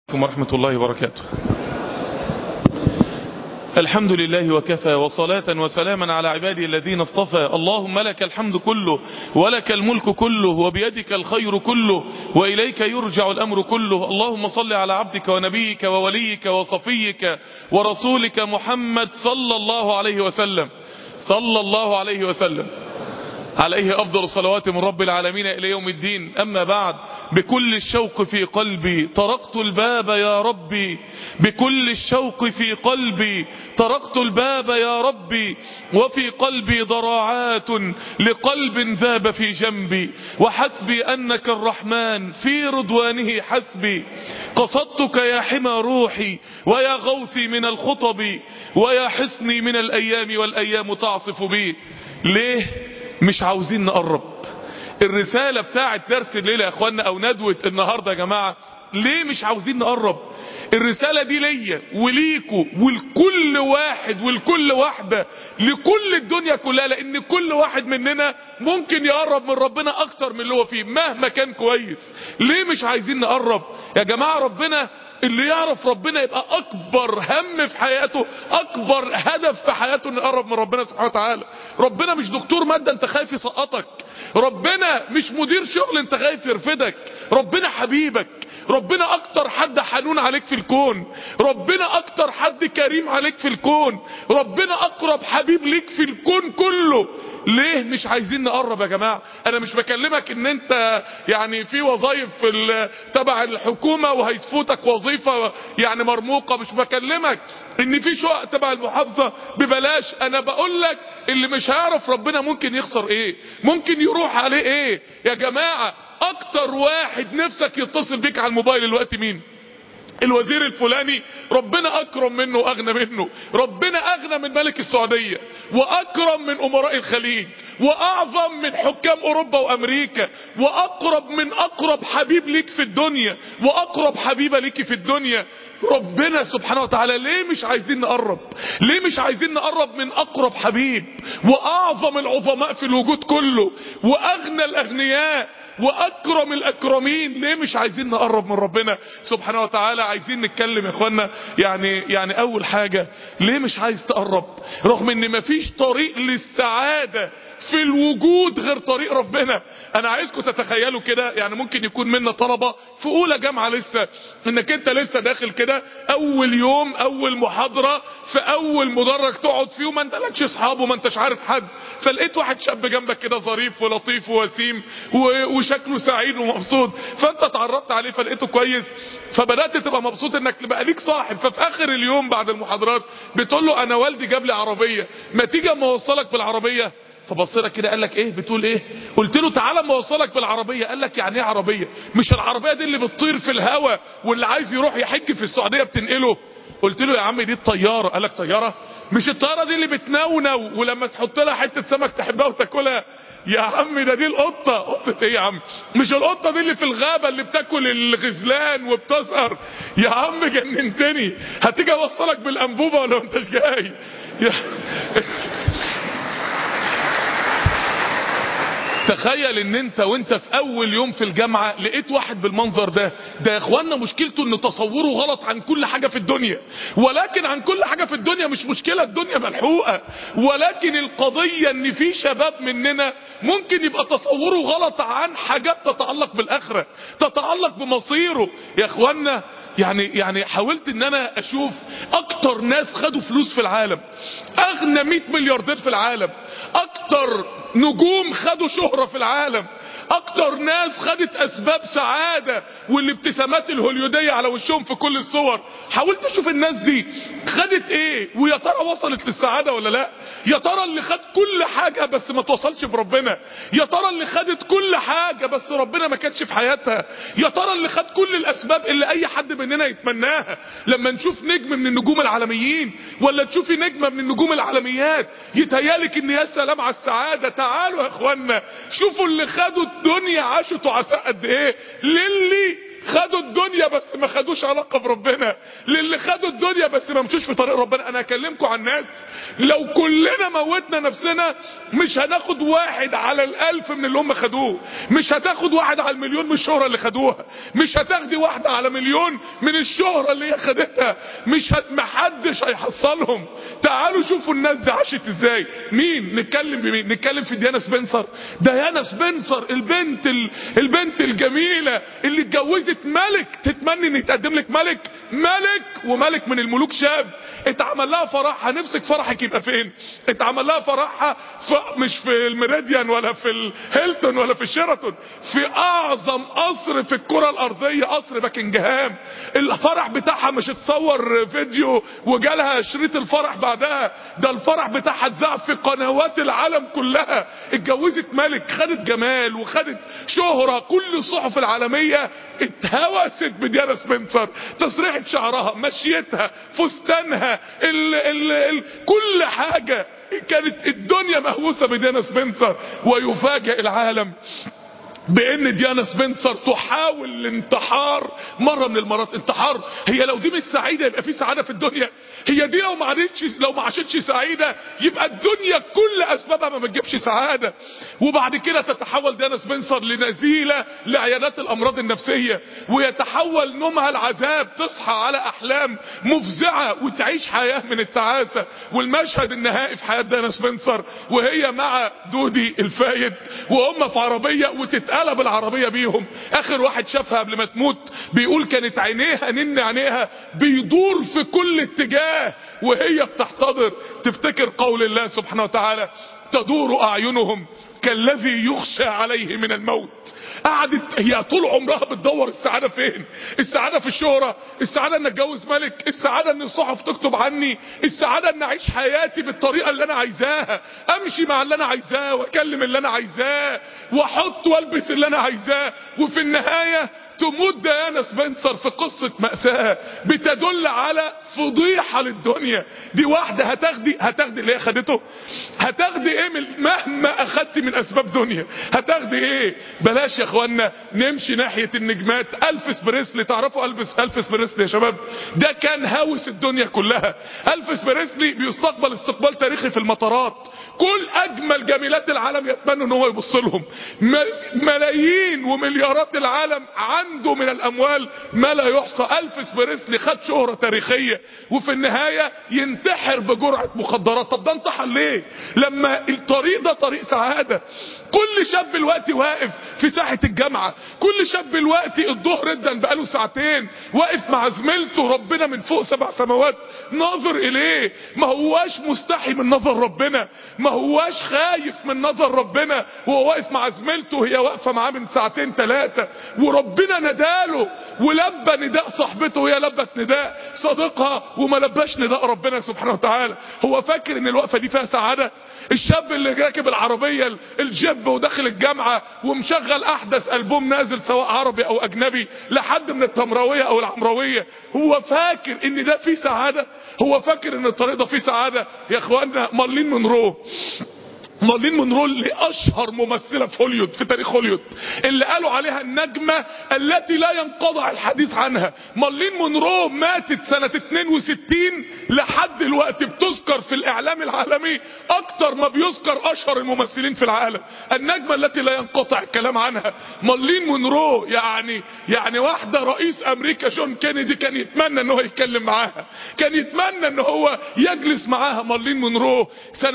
عليكم ورحمة الله وبركاته الحمد لله وكفى وصلاة وسلاما على عبادي الذين اصطفى اللهم لك الحمد كله ولك الملك كله وبيدك الخير كله وإليك يرجع الأمر كله اللهم صل على عبدك ونبيك ووليك وصفيك ورسولك محمد صلى الله عليه وسلم صلى الله عليه وسلم عليه أفضل الصلوات من رب العالمين إلى يوم الدين أما بعد بكل الشوق في قلبي طرقت الباب يا ربي بكل الشوق في قلبي طرقت الباب يا ربي وفي قلبي ضراعات لقلب ذاب في جنبي وحسبي أنك الرحمن في رضوانه حسبي قصدتك يا حمى روحي ويا غوثي من الخطب ويا حصني من الأيام والأيام تعصف بي ليه مش عاوزين نقرب الرسالة بتاعت درس الليلة يا اخوانا او ندوة النهاردة يا جماعة ليه مش عاوزين نقرب الرسالة دي ليا وليكوا ولكل واحد ولكل واحدة لكل الدنيا كلها لان كل واحد مننا ممكن يقرب من ربنا اكتر من اللي هو فيه مهما كان كويس ليه مش عايزين نقرب يا جماعة ربنا اللي يعرف ربنا يبقى اكبر هم في حياته اكبر هدف في حياته انه يقرب من ربنا سبحانه وتعالى ربنا مش دكتور مادة انت خايف يسقطك ربنا مش مدير شغل انت خايف يرفدك ربنا حبيبك ربنا اكتر حد حنون عليك في الكون ربنا اكتر حد كريم عليك في الكون ربنا اقرب حبيب ليك في الكون كله ليه مش عايزين نقرب يا جماعة انا مش بكلمك ان انت يعني في وظائف في تبع الحكومة وهيفوتك وظيفة يعني مرموقة مش بكلمك ان في شقق تبع المحافظة ببلاش انا بقول لك اللي مش هيعرف ربنا ممكن يخسر ايه ممكن يروح عليه ايه يا جماعة اكتر واحد نفسك يتصل بيك على الموبايل الوقت مين الوزير الفلاني ربنا اكرم منه واغنى منه ربنا اغنى من ملك السعودية واكرم من امراء الخليج واعظم من حكام اوروبا وامريكا واقرب من اقرب حبيب ليك في الدنيا واقرب حبيبة ليك في الدنيا ربنا سبحانه وتعالى ليه مش عايزين نقرب ليه مش عايزين نقرب من اقرب حبيب واعظم العظماء في الوجود كله واغنى الاغنياء واكرم الاكرمين ليه مش عايزين نقرب من ربنا سبحانه وتعالى عايزين نتكلم يا اخوانا يعني يعني اول حاجة ليه مش عايز تقرب رغم ان مفيش طريق للسعادة في الوجود غير طريق ربنا انا عايزكم تتخيلوا كده يعني ممكن يكون منا طلبة في اولى جامعة لسه انك انت لسه داخل كده اول يوم اول محاضرة في اول مدرج تقعد فيه وما انت لكش اصحاب وما انتش عارف حد فلقيت واحد شاب جنبك كده ظريف ولطيف ووسيم وشكله سعيد ومبسوط فانت اتعرفت عليه فلقيته كويس فبدات تبقى مبسوط انك تبقى ليك صاحب ففي اخر اليوم بعد المحاضرات بتقول له انا والدي جاب لي عربيه ما تيجي اما اوصلك بالعربيه فبص لك كده قال لك ايه بتقول ايه قلت له تعالى اما اوصلك بالعربيه قال لك يعني ايه عربيه مش العربيه دي اللي بتطير في الهواء واللي عايز يروح يحج في السعوديه بتنقله قلت له يا عم دي الطياره قال لك طياره مش الطياره دي اللي بتنونو ولما تحط لها حته سمك تحبها وتاكلها يا عم ده دي القطه قطه ايه يا عم مش القطه دي اللي في الغابه اللي بتاكل الغزلان وبتسهر يا عم جننتني هتيجي اوصلك بالانبوبه ولا انتش جاي يا تخيل ان انت وانت في اول يوم في الجامعة لقيت واحد بالمنظر ده ده يا اخوانا مشكلته ان تصوره غلط عن كل حاجة في الدنيا ولكن عن كل حاجة في الدنيا مش مشكلة الدنيا ملحوقة ولكن القضية ان في شباب مننا ممكن يبقى تصوره غلط عن حاجات تتعلق بالاخرة تتعلق بمصيره يا اخوانا يعني يعني حاولت ان انا اشوف اكتر ناس خدوا فلوس في العالم اغنى 100 ملياردير في العالم اكتر نجوم خدوا شهرة في العالم اكتر ناس خدت اسباب سعادة والابتسامات الهوليودية على وشهم في كل الصور حاولت اشوف الناس دي خدت ايه ويا ترى وصلت للسعادة ولا لا يا ترى اللي خد كل حاجة بس ما توصلش بربنا يا ترى اللي خدت كل حاجة بس ربنا ما كانش في حياتها يا ترى اللي خد كل الاسباب اللي اي حد مننا يتمناها لما نشوف نجم من النجوم العالميين ولا تشوفي نجمة من النجوم العالميات يتهيالك ان يا سلام على السعادة تعالوا يا اخوانا شوفوا اللي خدوا الدنيا عاشوا تعساء قد ايه للي خدوا الدنيا بس ما خدوش علاقة بربنا للي خدوا الدنيا بس ما مشوش في طريق ربنا انا هكلمكم عن ناس لو كلنا موتنا نفسنا مش هناخد واحد على الالف من اللي هم خدوه مش هتاخد واحد على المليون من الشهرة اللي خدوها مش هتاخدي واحدة على مليون من الشهرة اللي هي خدتها مش هت... محدش هيحصلهم تعالوا شوفوا الناس دي عاشت ازاي مين نتكلم بمين نتكلم في ديانا سبنسر ديانا سبنسر البنت ال... البنت الجميلة اللي اتجوزت ملك تتمني ان يتقدم لك ملك ملك وملك من الملوك شاب اتعمل لها فرحها نفسك فرحك يبقى فين اتعمل لها فرحها في مش في الميريديان ولا في الهيلتون ولا في الشيراتون في اعظم قصر في الكرة الارضية قصر باكنجهام الفرح بتاعها مش اتصور فيديو وجالها شريط الفرح بعدها ده الفرح بتاعها اتذاع في قنوات العالم كلها اتجوزت ملك خدت جمال وخدت شهرة كل الصحف العالمية اتهوست بديانا سبنسر تسريحة شعرها مشيتها فستانها ال ال ال كل حاجة كانت الدنيا مهووسة بديانا سبنسر ويفاجئ العالم بان ديانا سبنسر تحاول الانتحار مره من المرات انتحار هي لو دي مش سعيده يبقى في سعاده في الدنيا هي دي لو ما عادتش لو ما عاشتش سعيده يبقى الدنيا كل اسبابها ما بتجيبش سعاده وبعد كده تتحول ديانا سبنسر لنزيله لعيادات الامراض النفسيه ويتحول نومها العذاب تصحى على احلام مفزعه وتعيش حياه من التعاسه والمشهد النهائي في حياه ديانا سبنسر وهي مع دودي الفايد وهم في عربيه وتتقابل قلب العربية بيهم اخر واحد شافها قبل ما تموت بيقول كانت عينيها نن عينيها بيدور في كل اتجاه وهي بتحتضر تفتكر قول الله سبحانه وتعالى تدور اعينهم كالذي يخشى عليه من الموت قعدت هي طول عمرها بتدور السعادة فين السعادة في الشهرة السعادة ان اتجوز ملك السعادة ان الصحف تكتب عني السعادة ان اعيش حياتي بالطريقة اللي انا عايزاها امشي مع اللي انا عايزاه واكلم اللي انا عايزاه واحط والبس اللي انا عايزاه وفي النهاية تموت ديانا سبنسر في قصة مأساة بتدل على فضيحة للدنيا دي واحدة هتاخدي هتاخدي اللي هي خدته هتاخدي ايه من مهما اخدتي من اسباب دنيا هتاخدي ايه بلاش يا اخوانا نمشي ناحية النجمات الفس بريسلي تعرفوا الفس الفس بريسلي يا شباب ده كان هاوس الدنيا كلها الفس بريسلي بيستقبل استقبال تاريخي في المطارات كل اجمل جميلات العالم يتمنوا ان هو يبص لهم ملايين ومليارات العالم عنده من الاموال ما لا يحصى الفس بريسلي خد شهرة تاريخية وفي النهاية ينتحر بجرعة مخدرات طب ده انتحر ليه لما الطريق ده طريق سعادة كل شاب الوقت واقف في ساحة الجامعة كل شاب الوقت الظهر ادن بقاله ساعتين واقف مع زميلته ربنا من فوق سبع سماوات ناظر اليه ما هواش مستحي من نظر ربنا ما هواش خايف من نظر ربنا وهو واقف مع زميلته هي واقفة معاه من ساعتين ثلاثة وربنا نداله ولبى نداء صاحبته وهي لبت نداء صديقها وما لباش نداء ربنا سبحانه وتعالى هو فاكر ان الوقفة دي فيها سعادة الشاب اللي راكب العربية الجيب وداخل الجامعة ومشغل احدث البوم نازل سواء عربي او اجنبي لحد من التمراوية او العمراوية هو فاكر ان ده فيه سعادة هو فاكر ان الطريق ده فيه سعادة يا اخوانا مارلين منرو مارلين مونرو اللي اشهر ممثله في هوليوود في تاريخ هوليوود اللي قالوا عليها النجمه التي لا ينقطع الحديث عنها مارلين مونرو ماتت سنه 62 لحد دلوقتي بتذكر في الاعلام العالمي اكتر ما بيذكر اشهر الممثلين في العالم النجمه التي لا ينقطع الكلام عنها مارلين مونرو يعني يعني واحده رئيس امريكا جون كينيدي كان يتمنى ان هو يتكلم معاها كان يتمنى ان هو يجلس معاها مارلين مونرو سنه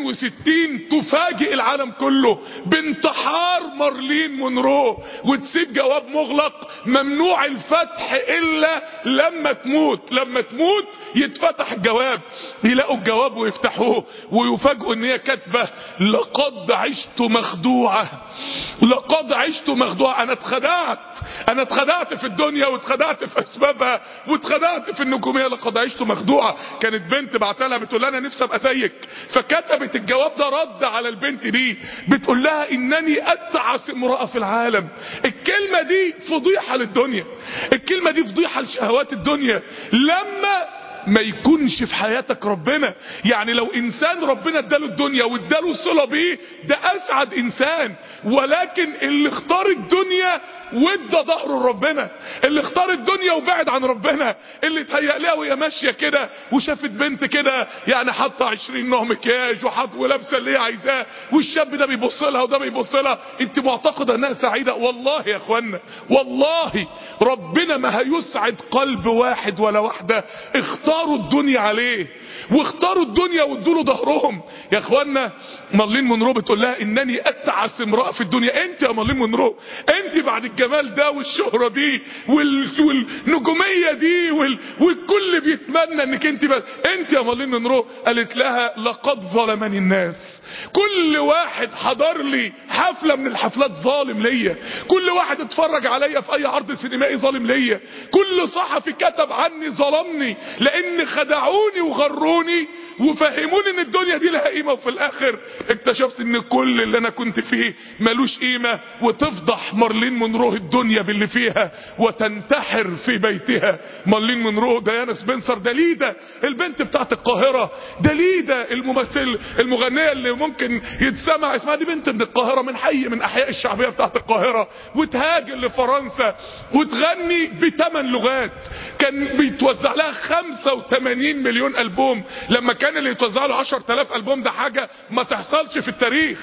62 تفاجئ العالم كله بانتحار مارلين مونرو وتسيب جواب مغلق ممنوع الفتح الا لما تموت لما تموت يتفتح الجواب يلاقوا الجواب ويفتحوه ويفاجئوا ان هي كاتبه لقد عشت مخدوعه لقد عشت مخدوعه انا اتخدعت انا اتخدعت في الدنيا واتخدعت في اسبابها واتخدعت في النجوميه لقد عشت مخدوعه كانت بنت بعتلها بتقول لها انا نفسي ابقى زيك فكتبت الجواب ده رد على البنت دي بتقول لها انني اتعس امراه في العالم الكلمه دي فضيحه للدنيا الكلمه دي فضيحه لشهوات الدنيا لما ما يكونش في حياتك ربنا يعني لو انسان ربنا اداله الدنيا واداله الصله بيه ده اسعد انسان ولكن اللي اختار الدنيا وادى ظهره لربنا اللي اختار الدنيا وبعد عن ربنا اللي اتهيأ لها وهي ماشيه كده وشافت بنت كده يعني حاطه 20 نوع مكياج وحاط ولابسه اللي هي عايزاه والشاب ده بيبص لها وده بيبص لها انت معتقده انها سعيده والله يا اخوانا والله ربنا ما هيسعد قلب واحد ولا واحده اختاروا الدنيا عليه واختاروا الدنيا وادوا له ظهرهم يا اخوانا مارلين مونرو بتقول لها انني اتعس امراه في الدنيا انت يا مارلين مونرو انت بعد الجمال ده والشهره دي وال... والنجوميه دي وال... والكل بيتمنى انك انت بس انت يا مارلين مونرو قالت لها لقد ظلمني الناس كل واحد حضر لي حفله من الحفلات ظالم ليا كل واحد اتفرج عليا في اي عرض سينمائي ظالم ليا كل صحفي كتب عني ظلمني لان خدعوني وغروني وفهموني ان الدنيا دي لها قيمه وفي الاخر اكتشفت ان كل اللي انا كنت فيه ملوش قيمه وتفضح مارلين مونرو الدنيا باللي فيها وتنتحر في بيتها مارلين مونرو ديانا سبنسر دليده البنت بتاعت القاهره دليده الممثل المغنيه اللي ممكن يتسمع اسمها دي بنت من القاهره من حي من احياء الشعبيه بتاعت القاهره وتهاجر لفرنسا وتغني بثمان لغات كان بيتوزع لها 85 مليون البوم لما كان اللي يتوزع له 10000 البوم ده حاجه ما تحصلش في التاريخ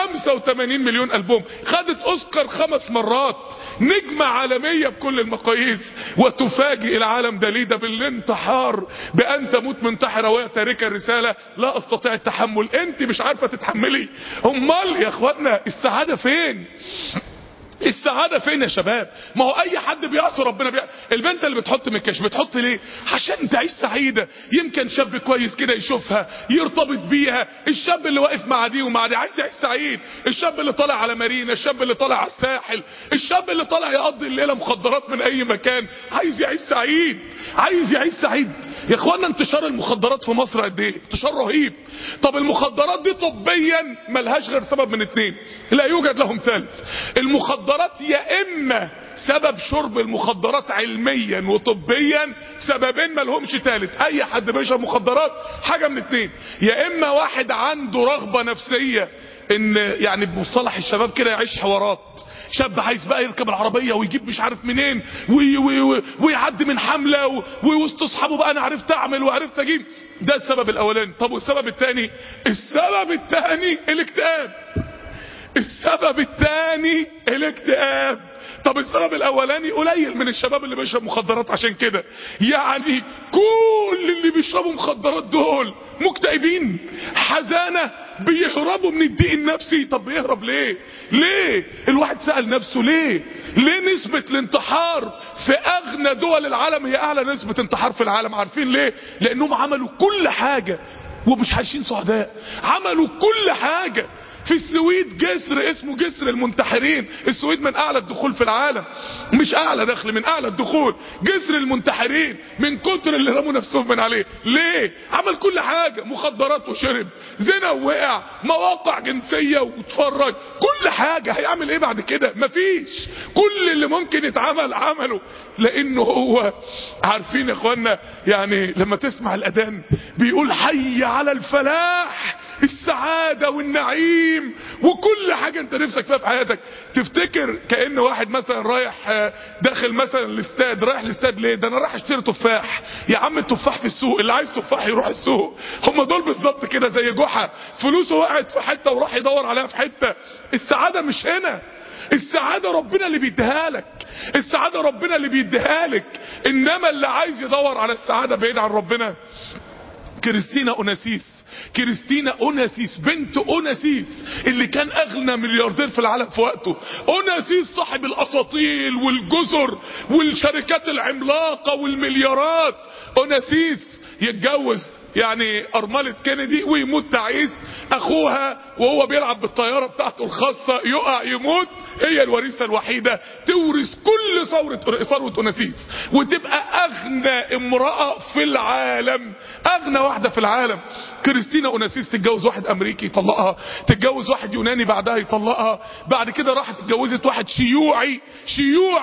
85 مليون البوم خدت اوسكار خمس مرات نجمه عالميه بكل المقاييس وتفاجئ العالم دليده بالانتحار بان تموت منتحره وهي تاركه الرساله لا استطيع التحمل انت مش عارفه تتحملي امال يا اخوانا السعاده فين السعاده فين يا شباب ما هو اي حد بيعصي ربنا بيع... البنت اللي بتحط مكياج بتحط ليه عشان تعيش سعيده يمكن شاب كويس كده يشوفها يرتبط بيها الشاب اللي واقف مع دي ومع دي عايز يعيش سعيد الشاب اللي طالع على مارينا الشاب اللي طالع على الساحل الشاب اللي طالع يقضي الليله مخدرات من اي مكان عايز يعيش سعيد عايز يعيش سعيد يا اخوانا انتشار المخدرات في مصر قد ايه انتشار رهيب طب المخدرات دي طبيا ملهاش غير سبب من اتنين لا يوجد لهم ثالث المخدرات يا اما سبب شرب المخدرات علميا وطبيا سببين ملهمش ثالث اي حد بيشرب مخدرات حاجه من اتنين يا اما واحد عنده رغبه نفسيه ان يعني بمصطلح الشباب كده يعيش حوارات شاب عايز بقى يركب العربيه ويجيب مش عارف منين وي وي وي ويعدي من حمله ووسط اصحابه بقى انا عرفت اعمل وعرفت اجيب ده السبب الاولاني طب والسبب الثاني السبب الثاني الاكتئاب السبب الثاني الاكتئاب طب السبب الاولاني قليل من الشباب اللي بيشرب مخدرات عشان كده يعني كل اللي بيشربوا مخدرات دول مكتئبين حزانة بيهربوا من الضيق النفسي طب بيهرب ليه ليه الواحد سأل نفسه ليه ليه نسبة الانتحار في اغنى دول العالم هي اعلى نسبة انتحار في العالم عارفين ليه لانهم عملوا كل حاجة ومش عايشين سعداء عملوا كل حاجة في السويد جسر اسمه جسر المنتحرين السويد من اعلى الدخول في العالم مش اعلى دخل من اعلى الدخول جسر المنتحرين من كتر اللي رموا نفسهم من عليه ليه عمل كل حاجة مخدرات وشرب زنا ووقع مواقع جنسية واتفرج كل حاجة هيعمل ايه بعد كده مفيش كل اللي ممكن يتعمل عمله لانه هو عارفين يا اخوانا يعني لما تسمع الاذان بيقول حي على الفلاح السعادة والنعيم وكل حاجة انت نفسك فيها في حياتك تفتكر كأن واحد مثلا رايح داخل مثلا الاستاد رايح الاستاد ليه ده انا رايح اشتري تفاح يا عم التفاح في السوق اللي عايز تفاح يروح السوق هم دول بالظبط كده زي جحا فلوسه وقعت في حتة وراح يدور عليها في حتة السعادة مش هنا السعادة ربنا اللي بيديها لك السعادة ربنا اللي بيديها لك انما اللي عايز يدور على السعادة بعيد عن ربنا كريستينا اوناسيس كريستينا اوناسيس بنت اوناسيس اللي كان اغنى ملياردير في العالم في وقته اوناسيس صاحب الاساطيل والجزر والشركات العملاقة والمليارات اوناسيس يتجوز يعني ارملة كينيدي ويموت تعيس اخوها وهو بيلعب بالطيارة بتاعته الخاصة يقع يموت هي الوريثة الوحيدة تورث كل ثورة ثروة اوناسيس وتبقى اغنى امرأة في العالم اغنى واحدة في العالم كريستينا اوناسيس تتجوز واحد امريكي يطلقها تتجوز واحد يوناني بعدها يطلقها بعد كده راحت اتجوزت واحد شيوعي شيوعي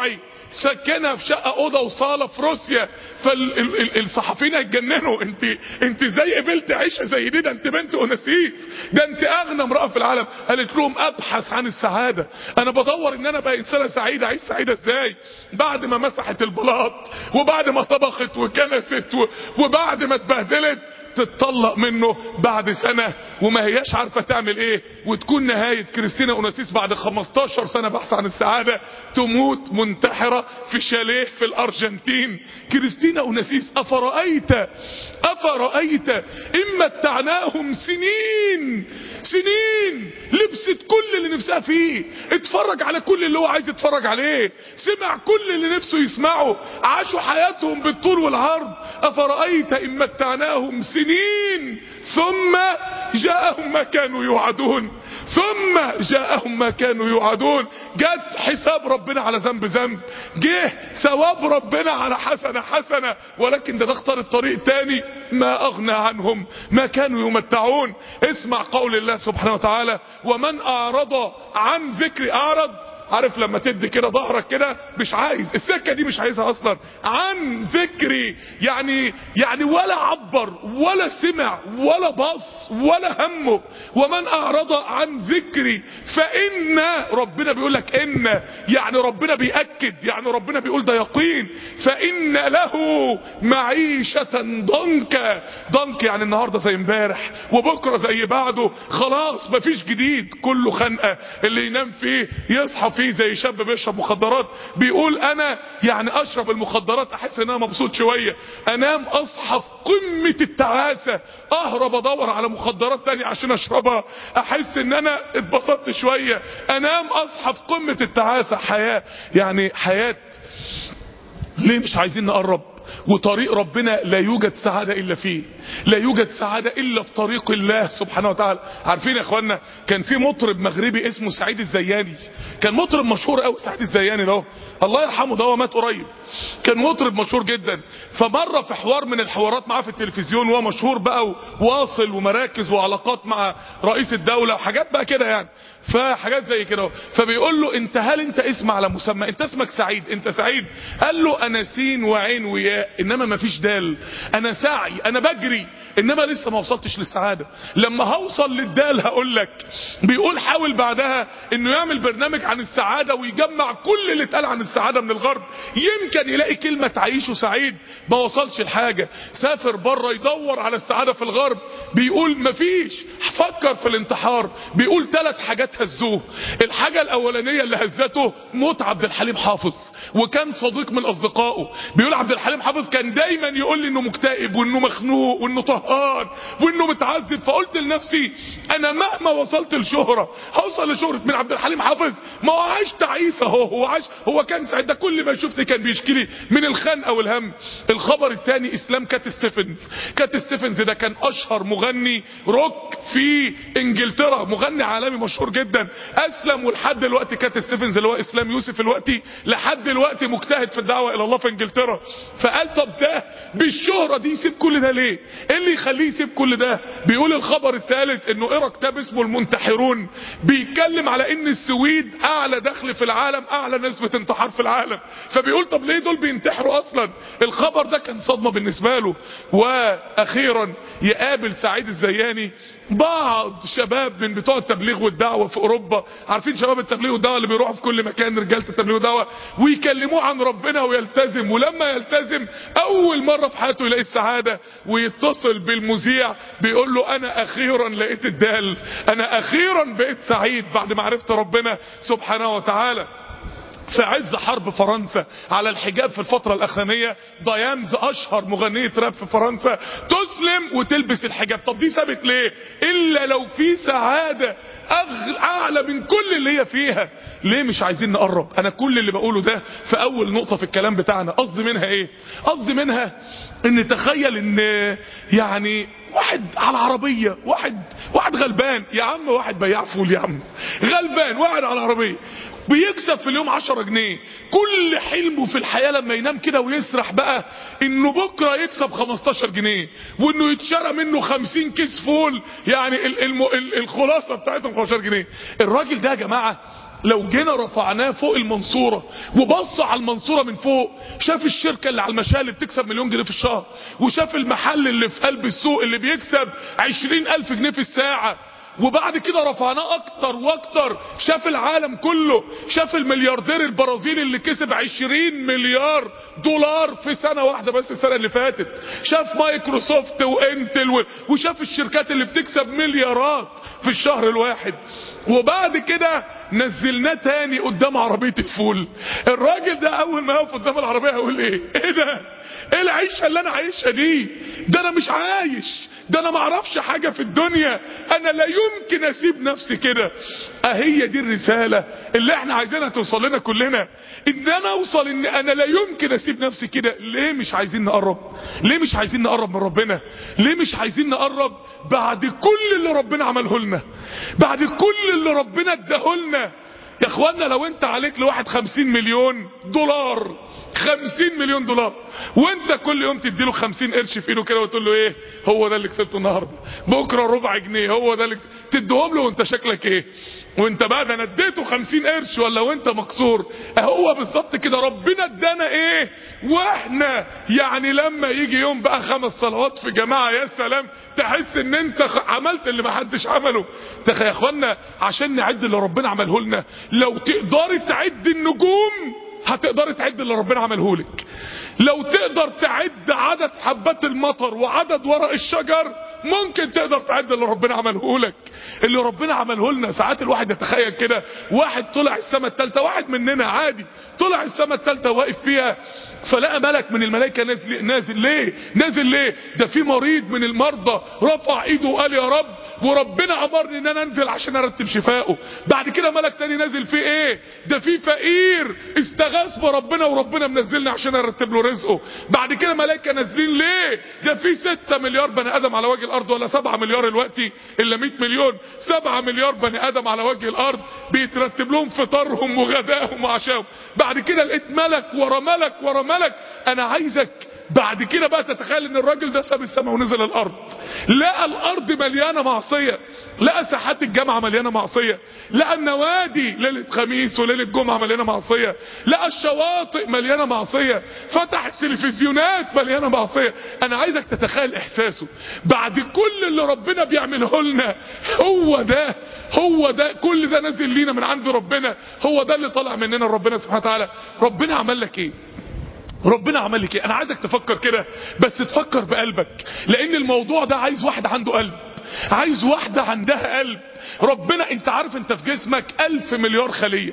سكنها في شقه اوضه وصاله في روسيا فالصحفيين هيتجننوا انت انت ازاي قبلت عيشه زي دي ده انت بنت اوناسيس ده انت اغنى امراه في العالم قالت لهم ابحث عن السعاده انا بدور ان انا ابقى انسانه سعيده اعيش سعيده ازاي بعد ما مسحت البلاط وبعد ما طبخت وكنست و... وبعد ما اتبهدلت تتطلق منه بعد سنة وما هياش عارفة تعمل ايه وتكون نهاية كريستينا اوناسيس بعد 15 سنة بحث عن السعادة تموت منتحرة في شاليه في الارجنتين كريستينا اوناسيس افرأيت افرأيت اما متعناهم سنين سنين لبست كل اللي نفسها فيه اتفرج على كل اللي هو عايز يتفرج عليه سمع كل اللي نفسه يسمعه عاشوا حياتهم بالطول والعرض افرأيت ان متعناهم سنين ثم جاءهم ما كانوا يوعدون ثم جاءهم ما كانوا يوعدون جت حساب ربنا على ذنب ذنب جه ثواب ربنا على حسنة حسنة ولكن ده ده اختار الطريق تاني ما اغنى عنهم ما كانوا يمتعون اسمع قول الله سبحانه وتعالى ومن اعرض عن ذكر اعرض عارف لما تدي كده ظهرك كده مش عايز السكه دي مش عايزها اصلا عن ذكري يعني يعني ولا عبر ولا سمع ولا بص ولا همه ومن اعرض عن ذكري فان ربنا بيقول لك ان يعني ربنا بيأكد يعني ربنا بيقول ده يقين فان له معيشة ضنكا ضنك يعني النهارده زي امبارح وبكره زي بعده خلاص مفيش جديد كله خنقه اللي ينام فيه يصحى فيه زي شاب بيشرب مخدرات بيقول انا يعني اشرب المخدرات احس ان انا مبسوط شويه انام اصحى في قمه التعاسه اهرب ادور على مخدرات تانية عشان اشربها احس ان انا اتبسطت شويه انام اصحى في قمه التعاسه حياه يعني حياه ليه مش عايزين نقرب وطريق ربنا لا يوجد سعادة إلا فيه لا يوجد سعادة إلا في طريق الله سبحانه وتعالى عارفين يا اخوانا كان في مطرب مغربي اسمه سعيد الزياني كان مطرب مشهور قوي سعيد الزياني ده الله يرحمه ده هو مات قريب كان مطرب مشهور جدا فمرة في حوار من الحوارات معاه في التلفزيون وهو مشهور بقى وواصل ومراكز وعلاقات مع رئيس الدولة وحاجات بقى كده يعني فحاجات زي كده فبيقول له انت هل انت اسم على مسمى انت اسمك سعيد انت سعيد قال له انا سين وعين وياء انما ما فيش دال انا ساعي انا بجري انما لسه ما وصلتش للسعادة لما هوصل للدال هقول لك بيقول حاول بعدها انه يعمل برنامج عن السعادة ويجمع كل اللي اتقال عن السعادة من الغرب يمكن يلاقي كلمة تعيشه سعيد ما وصلش لحاجة سافر بره يدور على السعادة في الغرب بيقول مفيش فكر في الانتحار بيقول ثلاث حاجات هزوه الحاجة الاولانية اللي هزته موت عبد الحليم حافظ وكان صديق من اصدقائه بيقول عبد الحليم حافظ كان دايما يقول لي انه مكتئب وانه مخنوق وانه طهقان وانه متعذب فقلت لنفسي انا مهما وصلت لشهرة هوصل لشهرة من عبد الحليم حافظ ما هو عاش تعيسة هو هو عاش هو كان سعيد ده كل ما شفت كان بيشكي لي من الخنقه والهم الخبر الثاني اسلام كات ستيفنز كات ستيفنز ده كان اشهر مغني روك في انجلترا مغني عالمي مشهور جدا اسلم ولحد دلوقتي كات ستيفنز اللي هو اسلام يوسف الوقتي لحد دلوقتي مجتهد في الدعوه الى الله في انجلترا فقال طب ده بالشهره دي يسيب كل ده ليه ايه اللي يخليه يسيب كل ده بيقول الخبر الثالث انه قرا كتاب اسمه المنتحرون بيتكلم على ان السويد اعلى دخل في العالم اعلى نسبه انتحار في العالم فبيقول طب ليه دول بينتحروا اصلا الخبر ده كان صدمه بالنسبه له واخيرا يقابل سعيد الزياني بعض شباب من بتوع التبليغ والدعوه في اوروبا عارفين شباب التبليغ والدعوه اللي بيروحوا في كل مكان رجاله التبليغ والدعوه ويكلموه عن ربنا ويلتزم ولما يلتزم اول مره في حياته يلاقي السعاده ويتصل بالمذيع بيقول له انا اخيرا لقيت الدال انا اخيرا بقيت سعيد بعد ما عرفت ربنا سبحانه وتعالى في عز حرب فرنسا على الحجاب في الفترة الأخرانية دايامز أشهر مغنية راب في فرنسا تسلم وتلبس الحجاب طب دي ثابت ليه إلا لو في سعادة أغل أعلى من كل اللي هي فيها ليه مش عايزين نقرب أنا كل اللي بقوله ده في أول نقطة في الكلام بتاعنا قصدي منها إيه قصدي منها إن تخيل إن يعني واحد على عربية واحد واحد غلبان يا عم واحد بياع فول يا عم غلبان واحد على عربية بيكسب في اليوم 10 جنيه كل حلمه في الحياة لما ينام كده ويسرح بقى انه بكرة يكسب 15 جنيه وانه يتشرى منه 50 كيس فول يعني ال ال ال الخلاصة بتاعتهم 15 جنيه الراجل ده يا جماعة لو جينا رفعناه فوق المنصورة وبص على المنصورة من فوق شاف الشركة اللي على المشاية اللي بتكسب مليون جنيه في الشهر وشاف المحل اللي في قلب السوق اللي بيكسب عشرين ألف جنيه في الساعة وبعد كده رفعناه اكتر واكتر شاف العالم كله شاف الملياردير البرازيلي اللي كسب 20 مليار دولار في سنة واحدة بس السنة اللي فاتت شاف مايكروسوفت وانتل و... وشاف الشركات اللي بتكسب مليارات في الشهر الواحد وبعد كده نزلناه تاني قدام عربية الفول الراجل ده اول ما يقف قدام العربية هيقول ايه ايه ده ايه العيشة اللي انا عايشها دي ده انا مش عايش ده انا معرفش حاجة في الدنيا انا لا يمكن اسيب نفسي كده اهي دي الرسالة اللي احنا عايزينها توصل لنا كلنا ان انا اوصل ان انا لا يمكن اسيب نفسي كده ليه مش عايزين نقرب ليه مش عايزين نقرب من ربنا ليه مش عايزين نقرب بعد كل اللي ربنا عمله لنا بعد كل اللي ربنا اداهولنا يا اخوانا لو انت عليك لواحد خمسين مليون دولار خمسين مليون دولار وانت كل يوم تديله خمسين قرش في ايده كده وتقول له ايه هو ده اللي كسبته النهارده بكره ربع جنيه هو ده اللي تديهم له وانت شكلك ايه وانت بقى ده انا اديته خمسين قرش ولا وانت مكسور هو بالظبط كده ربنا ادانا ايه واحنا يعني لما يجي يوم بقى خمس صلوات في جماعه يا سلام تحس ان انت عملت اللي ما حدش عمله تخ يا اخوانا عشان نعد اللي ربنا عمله لنا لو تقدري تعد النجوم هتقدر تعد اللي ربنا عمله لك لو تقدر تعد عدد حبات المطر وعدد ورق الشجر ممكن تقدر تعد اللي ربنا عمله لك اللي ربنا عمله لنا ساعات الواحد يتخيل كده واحد طلع السماء الثالثه واحد مننا عادي طلع السماء الثالثه واقف فيها فلقى ملك من الملائكه نازل نازل ليه نازل ليه ده في مريض من المرضى رفع ايده وقال يا رب وربنا امرني ان انا انزل عشان ارتب شفائه بعد كده ملك تاني نازل فيه ايه ده في فقير استغاث بربنا وربنا منزلني عشان ارتب له رزقه بعد كده ملائكه نازلين ليه ده في 6 مليار بني ادم على وجه الارض ولا 7 مليار دلوقتي الا 100 مليون 7 مليار بني ادم على وجه الارض بيترتب لهم فطارهم وغداهم وعشاهم بعد كده لقيت ملك ورا ملك ورا ملك انا عايزك بعد كده بقى تتخيل ان الراجل ده ساب السماء ونزل الارض لقى الارض مليانه معصيه لقى ساحات الجامعه مليانه معصيه لقى النوادي ليله خميس وليله جمعه مليانه معصيه لقى الشواطئ مليانه معصيه فتح التلفزيونات مليانه معصيه انا عايزك تتخيل احساسه بعد كل اللي ربنا بيعمله لنا هو ده هو ده كل ده نازل لينا من عند ربنا هو ده اللي طالع مننا ربنا سبحانه وتعالى ربنا عمل لك ايه ربنا عمل لك ايه انا عايزك تفكر كده بس تفكر بقلبك لان الموضوع ده عايز واحد عنده قلب عايز واحدة عندها قلب ربنا انت عارف انت في جسمك الف مليار خلية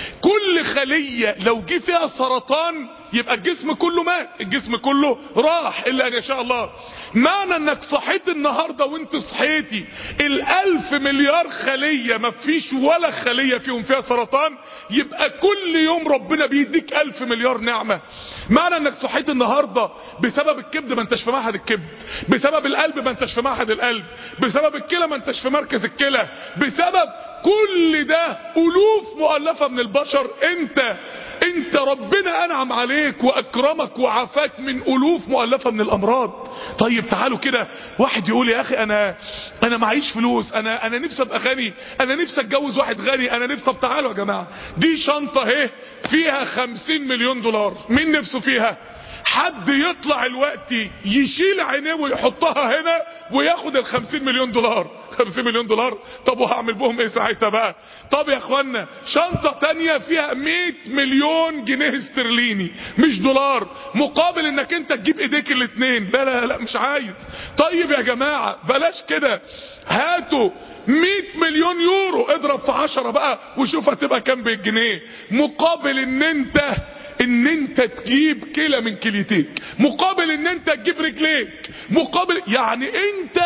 كل خلية لو جه فيها سرطان يبقى الجسم كله مات الجسم كله راح الا ان يشاء الله معنى انك صحيت النهاردة وانت صحيتي الالف مليار خلية ما فيش ولا خلية فيهم فيها سرطان يبقى كل يوم ربنا بيديك الف مليار نعمة معنى انك صحيت النهاردة بسبب الكبد ما انتش في معهد الكبد بسبب القلب ما انتش في معهد القلب بسبب الكلى ما انتش في مركز الكلى بسبب كل ده الوف مؤلفة من البشر انت انت ربنا انعم عليك واكرمك وعافاك من الوف مؤلفة من الامراض طيب تعالوا كده واحد يقول يا اخي انا انا معيش فلوس انا انا نفسي ابقى غني انا نفسي اتجوز واحد غني انا نفسي طب تعالوا يا جماعه دي شنطه اهي فيها خمسين مليون دولار مين نفسه فيها حد يطلع الوقت يشيل عينيه ويحطها هنا وياخد ال 50 مليون دولار 50 مليون دولار طب وهعمل بهم ايه ساعتها بقى طب يا اخوانا شنطة تانية فيها 100 مليون جنيه استرليني مش دولار مقابل انك انت تجيب ايديك الاتنين لا لا لا مش عايز طيب يا جماعة بلاش كده هاتوا 100 مليون يورو اضرب في 10 بقى وشوف هتبقى كام بالجنيه مقابل ان انت ان انت تجيب كلى من كليتيك مقابل ان انت تجيب رجليك مقابل يعني انت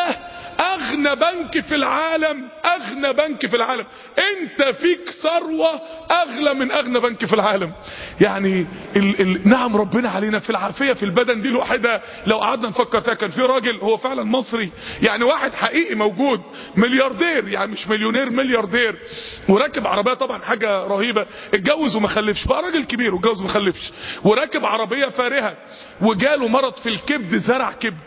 اغنى بنك في العالم اغنى بنك في العالم انت فيك ثروة اغلى من اغنى بنك في العالم يعني ال ال نعم ربنا علينا في العافية في البدن دي الوحيدة لو قعدنا نفكر فيها كان في راجل هو فعلا مصري يعني واحد حقيقي موجود ملياردير يعني مش مليونير ملياردير وراكب عربية طبعا حاجة رهيبة اتجوز وما خلفش بقى راجل كبير واتجوز وما خلفش وراكب عربية فارهة وجاله مرض في الكبد زرع كبد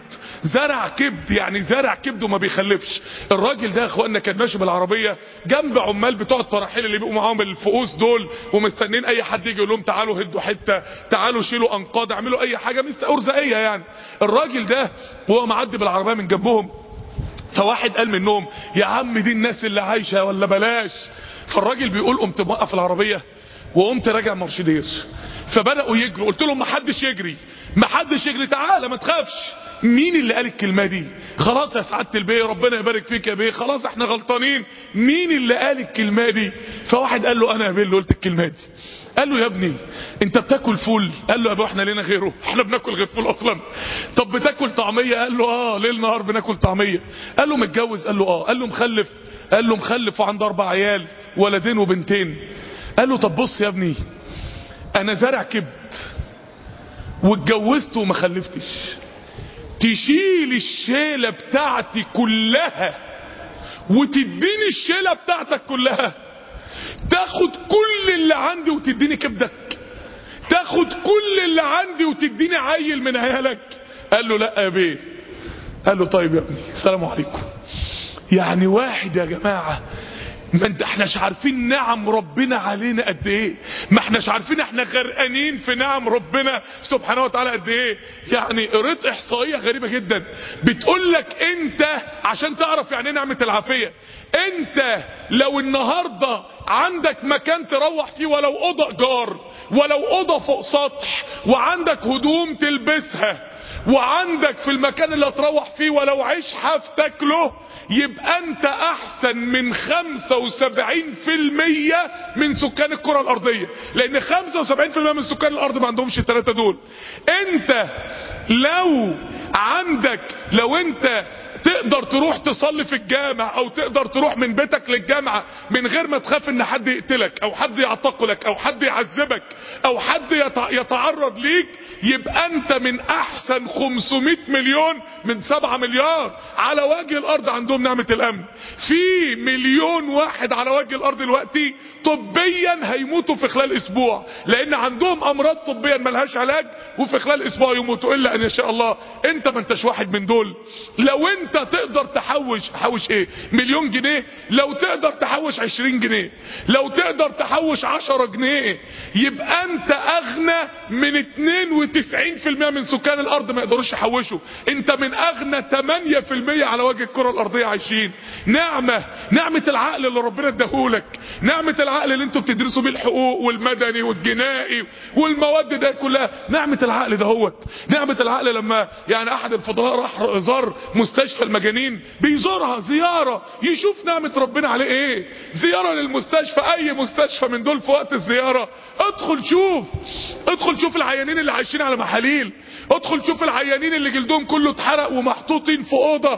زرع كبد يعني زرع كبد وما بيخلفش الراجل ده يا اخوانا كان ماشي بالعربيه جنب عمال بتوع التراحيل اللي بيبقوا معاهم الفؤوس دول ومستنين اي حد يجي يقول لهم تعالوا هدوا حته تعالوا شيلوا انقاض اعملوا اي حاجه مثل ارزاقيه يعني الراجل ده وهو معدي بالعربيه من جنبهم فواحد قال منهم يا عم دي الناس اللي عايشه ولا بلاش فالراجل بيقول قمت موقف العربيه وقمت راجع مرشدير فبداوا يجروا قلت لهم ما حدش يجري ما حدش يجري تعالى ما تخافش مين اللي قال الكلمه دي خلاص يا سعاده البيه ربنا يبارك فيك يا بيه خلاص احنا غلطانين مين اللي قال الكلمه دي فواحد قال له انا يا بيه اللي قلت الكلمه دي قال له يا ابني انت بتاكل فول قال له يا ابو احنا لينا غيره احنا بناكل غير فول اصلا طب بتاكل طعميه قال له اه ليل نهار بناكل طعميه قال له متجوز قال له اه قال له مخلف قال له مخلف وعنده اربع عيال ولدين وبنتين قال له طب بص يا ابني انا زارع كبد واتجوزت وما خلفتش تشيل الشيله بتاعتي كلها وتديني الشيله بتاعتك كلها تاخد كل اللي عندي وتديني كبدك تاخد كل اللي عندي وتديني عيل من عيالك قال له لا يا بيه قال له طيب يا ابني السلام عليكم يعني واحد يا جماعه ما انت احناش عارفين نعم ربنا علينا قد ايه ما احناش عارفين احنا غرقانين في نعم ربنا سبحانه وتعالى قد ايه يعني قريت احصائيه غريبه جدا بتقول لك انت عشان تعرف يعني ايه نعمه العافيه انت لو النهارده عندك مكان تروح فيه ولو اوضه ايجار ولو اوضه فوق سطح وعندك هدوم تلبسها وعندك في المكان اللي هتروح فيه ولو عيش حاف تاكله يبقى انت احسن من 75% من سكان الكرة الارضية لان 75% من سكان الارض ما عندهمش الثلاثة دول انت لو عندك لو انت تقدر تروح تصلي في الجامع او تقدر تروح من بيتك للجامعة من غير ما تخاف ان حد يقتلك او حد يعتقلك او حد يعذبك او حد يتعرض ليك يبقى انت من احسن 500 مليون من 7 مليار على وجه الارض عندهم نعمة الامن في مليون واحد على وجه الارض دلوقتي طبيا هيموتوا في خلال اسبوع لان عندهم امراض طبيا ملهاش علاج وفي خلال اسبوع يموتوا الا ان يشاء الله انت ما انتش واحد من دول لو انت تقدر تحوش حوش ايه مليون جنيه لو تقدر تحوش عشرين جنيه لو تقدر تحوش عشرة جنيه يبقى انت اغنى من اتنين وتسعين في المية من سكان الارض ما يقدروش يحوشوا انت من اغنى تمانية في المية على وجه الكرة الارضية عايشين نعمة نعمة العقل اللي ربنا اداهولك نعمة العقل اللي انتوا بتدرسوا بيه الحقوق والمدني والجنائي والمواد ده كلها نعمة العقل دهوت نعمة العقل لما يعني احد الفضلاء راح زار مستشفى المجانين بيزورها زيارة يشوف نعمة ربنا عليه ايه زيارة للمستشفى اي مستشفى من دول في وقت الزيارة ادخل شوف ادخل شوف العيانين اللي عايشين على محاليل ادخل شوف العيانين اللي جلدهم كله اتحرق ومحطوطين في اوضه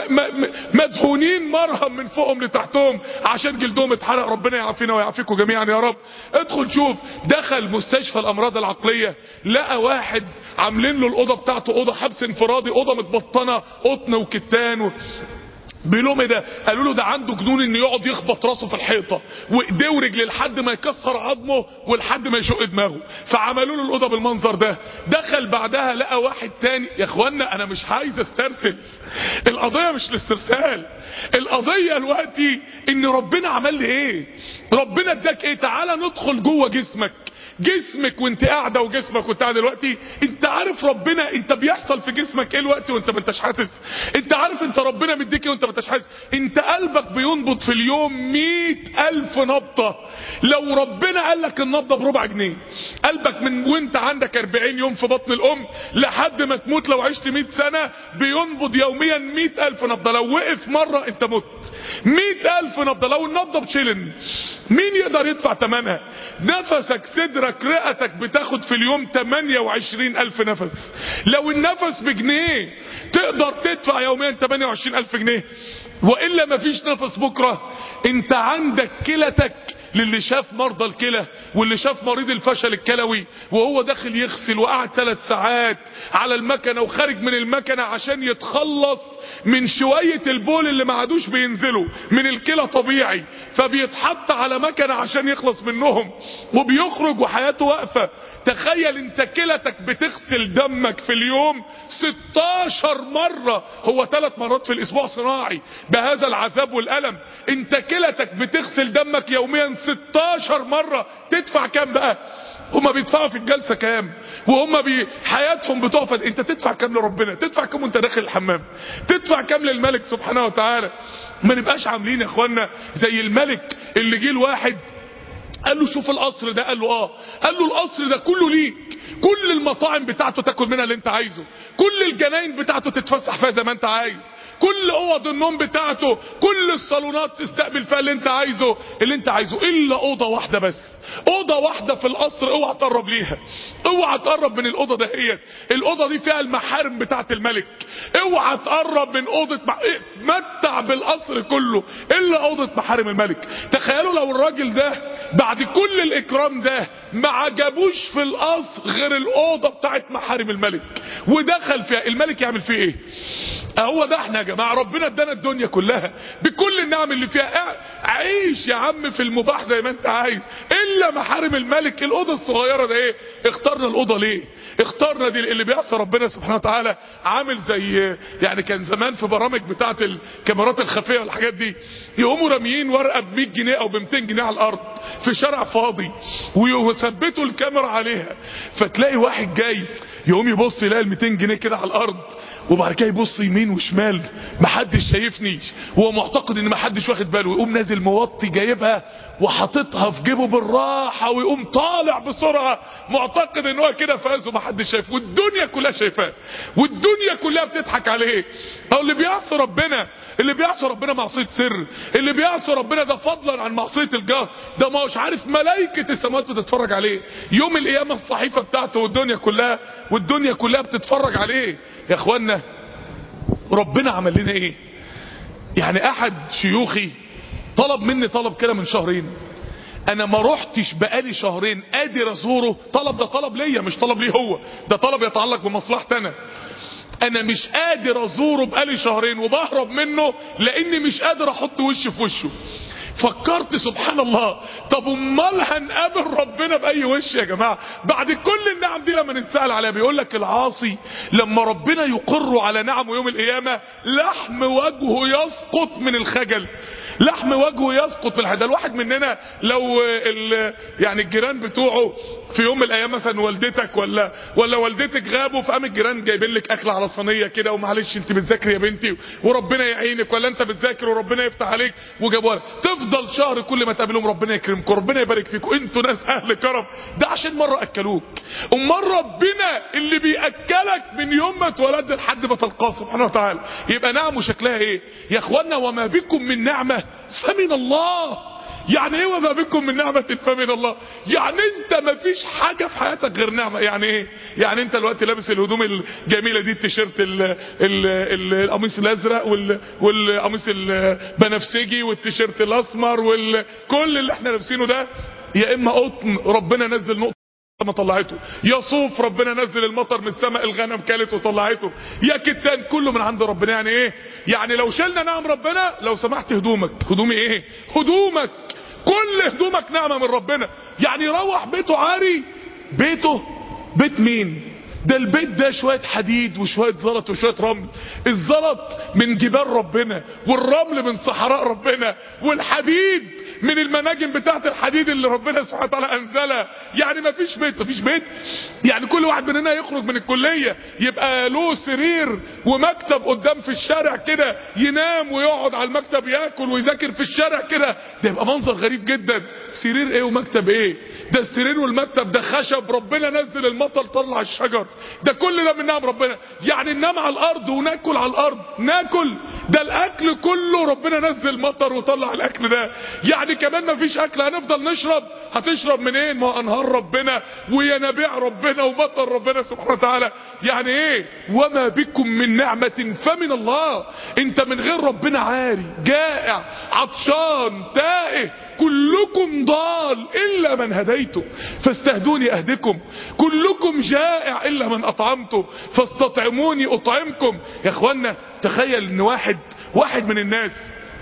مدهونين مرهم من فوقهم لتحتهم عشان جلدهم اتحرق ربنا يعافينا ويعافيكم جميعا يا رب ادخل شوف دخل مستشفى الامراض العقليه لقى واحد عاملين له الاوضه بتاعته اوضه حبس انفرادي اوضه متبطنه قطن وكتان و... بيقولوا ايه ده قالوا له ده عنده جنون انه يقعد يخبط راسه في الحيطه وايديه ورجليه لحد ما يكسر عظمه ولحد ما يشق دماغه فعملوا له الاوضه بالمنظر ده دخل بعدها لقى واحد تاني يا اخوانا انا مش عايز استرسل القضيه مش الاسترسال القضيه دلوقتي ان ربنا عمل لي ايه ربنا اداك ايه تعالى ندخل جوه جسمك جسمك وانت قاعده وجسمك وانت قاعده دلوقتي انت عارف ربنا انت بيحصل في جسمك ايه الوقت وانت ما انتش حاسس انت عارف انت ربنا مديك ايه وانت ما انتش حاسس انت قلبك بينبض في اليوم مئة الف نبضه لو ربنا قال لك النبضه بربع جنيه قلبك من وانت عندك 40 يوم في بطن الام لحد ما تموت لو عشت 100 سنه بينبض يوميا مئة الف نبضه لو وقف مره انت مت مئة الف نبضه لو النبضه بشلن مين يقدر يدفع ثمنها نفسك صدرك رئتك بتاخد في اليوم 28 الف نفس لو النفس بجنيه تقدر تدفع يوميا 28 الف جنيه والا مفيش نفس بكره انت عندك كلتك للي شاف مرضى الكلى واللي شاف مريض الفشل الكلوي وهو داخل يغسل وقعد ثلاث ساعات على المكنة وخارج من المكنة عشان يتخلص من شوية البول اللي ما عادوش بينزلوا من الكلى طبيعي فبيتحط على مكنة عشان يخلص منهم وبيخرج وحياته واقفة تخيل انت كلتك بتغسل دمك في اليوم 16 مرة هو ثلاث مرات في الاسبوع صناعي بهذا العذاب والألم انت كلتك بتغسل دمك يوميا 16 مرة تدفع كام بقى هما بيدفعوا في الجلسة كام وهما بي حياتهم بتقف انت تدفع كام لربنا تدفع كام وانت داخل الحمام تدفع كام للملك سبحانه وتعالى ما نبقاش عاملين يا اخوانا زي الملك اللي جه الواحد قال له شوف القصر ده قال له اه قال له القصر ده كله ليك كل المطاعم بتاعته تاكل منها اللي انت عايزه كل الجناين بتاعته تتفسح فيها زي ما انت عايز كل اوض النوم بتاعته كل الصالونات تستقبل فيها اللي انت عايزه اللي انت عايزه الا اوضه واحده بس اوضه واحده في القصر اوعى تقرب ليها اوعى تقرب من الاوضه دهيت الاوضه دي فيها المحارم بتاعه الملك اوعى تقرب من اوضه مع... متع بالقصر كله الا اوضه محارم الملك تخيلوا لو الراجل ده بعد كل الاكرام ده ما عجبوش في القصر غير الاوضه بتاعه محارم الملك ودخل فيها الملك يعمل فيه ايه هو ده احنا يا جماعه ربنا ادانا الدنيا كلها بكل النعم اللي فيها عيش يا عم في المباح زي ما انت عايز الا محارم الملك الاوضه الصغيره ده ايه اخترنا الاوضه ليه اخترنا دي اللي بيعصى ربنا سبحانه وتعالى عامل زي يعني كان زمان في برامج بتاعه الكاميرات الخفيه والحاجات دي يقوموا راميين ورقه ب 100 جنيه او ب 200 جنيه على الارض في شارع فاضي ويثبتوا الكاميرا عليها فتلاقي واحد جاي يقوم يبص يلاقي ال 200 جنيه كده على الارض وبعد كده يبص يمين وشمال محدش شايفني هو معتقد ان محدش واخد باله ويقوم نازل موطي جايبها وحاططها في جيبه بالراحه ويقوم طالع بسرعه معتقد ان هو كده فاز ومحدش شايفه والدنيا كلها شايفاه والدنيا كلها بتضحك عليه او اللي بيعصي ربنا اللي بيعصي ربنا معصيه سر اللي بيعصي ربنا ده فضلا عن معصيه الجهر ده ما هوش عارف ملائكه السماوات بتتفرج عليه يوم القيامه الصحيفه بتاعته والدنيا كلها والدنيا كلها بتتفرج عليه يا اخوانا ربنا عمل لنا ايه يعني احد شيوخي طلب مني طلب كده من شهرين انا ما رحتش بقالي شهرين قادر ازوره طلب ده طلب ليا مش طلب ليه هو ده طلب يتعلق بمصلحتي انا انا مش قادر ازوره بقالي شهرين وبهرب منه لاني مش قادر احط وشي في وشه فكرت سبحان الله طب امال هنقابل ربنا باي وش يا جماعه بعد كل النعم دي لما نتسال عليها بيقول لك العاصي لما ربنا يقر على نعمه يوم القيامه لحم وجهه يسقط من الخجل لحم وجهه يسقط من الخجل الواحد مننا لو ال يعني الجيران بتوعه في يوم من الايام مثلا والدتك ولا ولا والدتك غابوا فقام الجيران جايبين لك اكل على صينيه كده ومعلش انت بتذاكري يا بنتي وربنا يعينك ولا انت بتذاكر وربنا يفتح عليك وجابوا تفضل شهر كل ما تقابلهم ربنا يكرمكم ربنا يبارك فيكم انتوا ناس اهل كرم ده عشان مره اكلوك امال ربنا اللي بياكلك من يوم ما اتولدت لحد ما تلقاه سبحانه وتعالى يبقى نعمه شكلها ايه يا اخوانا وما بكم من نعمه فمن الله يعني ايه وما بكم من نعمة فمن الله يعني انت ما فيش حاجة في حياتك غير نعمة يعني ايه يعني انت الوقت لابس الهدوم الجميلة دي التيشيرت القميص الازرق والقميص البنفسجي والتيشيرت الاسمر وكل اللي احنا لابسينه ده يا اما قطن ربنا نزل نقطة ما طلعته يا صوف ربنا نزل المطر من السماء الغنم كلت وطلعته يا كتان كله من عند ربنا يعني ايه يعني لو شلنا نعم ربنا لو سمحت هدومك هدومي ايه هدومك كل هدومك نعمة من ربنا يعني يروح بيته عاري بيته بيت مين ده البيت ده شوية حديد وشوية زلط وشوية رمل الزلط من جبال ربنا والرمل من صحراء ربنا والحديد من المناجم بتاعت الحديد اللي ربنا سبحانه وتعالى انزلها يعني ما فيش بيت ما فيش بيت يعني كل واحد مننا يخرج من الكلية يبقى له سرير ومكتب قدام في الشارع كده ينام ويقعد على المكتب ياكل ويذاكر في الشارع كده ده يبقى منظر غريب جدا سرير ايه ومكتب ايه ده السرير والمكتب ده خشب ربنا نزل المطر طلع الشجر ده كل ده من نعم ربنا يعني ننام على الارض وناكل على الارض ناكل ده الاكل كله ربنا نزل مطر وطلع الاكل ده يعني كمان ما فيش اكل هنفضل نشرب هتشرب منين ما انهار ربنا وينابيع ربنا ومطر ربنا سبحانه وتعالى يعني ايه وما بكم من نعمة فمن الله انت من غير ربنا عاري جائع عطشان تائه كلكم ضال الا من هديته فاستهدوني اهدكم كلكم جائع الا من اطعمته فاستطعموني اطعمكم يا اخوانا تخيل ان واحد واحد من الناس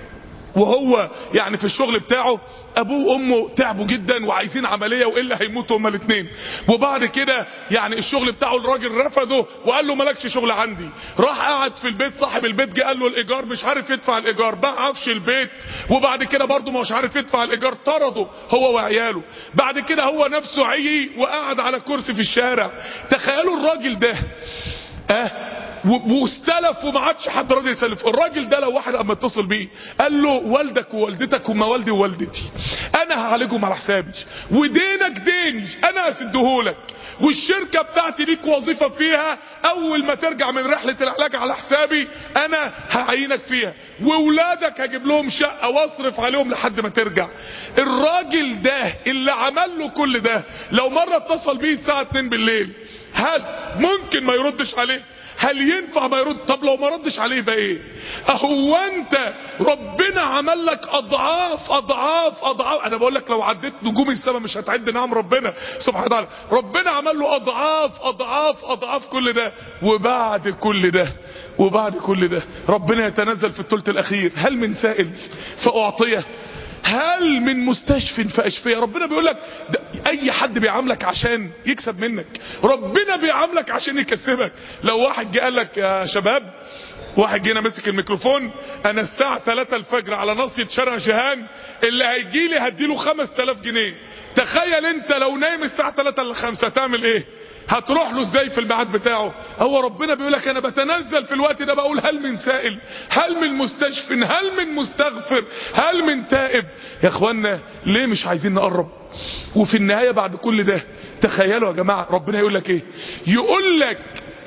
وهو يعني في الشغل بتاعه ابوه وامه تعبوا جدا وعايزين عمليه والا هيموتوا هما الاثنين وبعد كده يعني الشغل بتاعه الراجل رفضه وقال له مالكش شغل عندي راح قعد في البيت صاحب البيت جه قال له الايجار مش عارف يدفع الايجار باع عفش البيت وبعد كده برضه مش عارف يدفع الايجار طرده هو وعياله بعد كده هو نفسه عي وقعد على كرسي في الشارع تخيلوا الراجل ده اه واستلف وما عادش حد راضي يسلف الراجل ده لو واحد اما اتصل بيه قال له والدك ووالدتك هما والدي ووالدتي انا هعالجهم على حسابي ودينك ديني انا هسدهولك والشركة بتاعتي ليك وظيفة فيها اول ما ترجع من رحلة العلاج على حسابي انا هعينك فيها وولادك هجيب لهم شقة واصرف عليهم لحد ما ترجع الراجل ده اللي عمل له كل ده لو مرة اتصل بيه الساعة 2 بالليل هل ممكن ما يردش عليه هل ينفع ما يرد طب لو ما ردش عليه بقى ايه اهو انت ربنا عمل لك اضعاف اضعاف اضعاف انا بقول لك لو عديت نجوم السماء مش هتعد نعم ربنا سبحانه وتعالى ربنا عمل له اضعاف اضعاف اضعاف كل ده وبعد كل ده وبعد كل ده ربنا يتنزل في الثلث الاخير هل من سائل فاعطيه هل من مستشف فاشفيه ربنا بيقول لك اي حد بيعاملك عشان يكسب منك ربنا بيعاملك عشان يكسبك لو واحد جه قال لك يا شباب واحد جينا مسك الميكروفون انا الساعة 3 الفجر على ناصية شارع جهان اللي هيجي لي هديله 5000 جنيه تخيل انت لو نايم الساعة 3 ل 5 هتعمل ايه هتروح له ازاي في الميعاد بتاعه هو ربنا بيقول لك انا بتنزل في الوقت ده بقول هل من سائل هل من مستشف هل من مستغفر هل من تائب يا اخوانا ليه مش عايزين نقرب وفي النهاية بعد كل ده تخيلوا يا جماعة ربنا يقول لك ايه يقول لك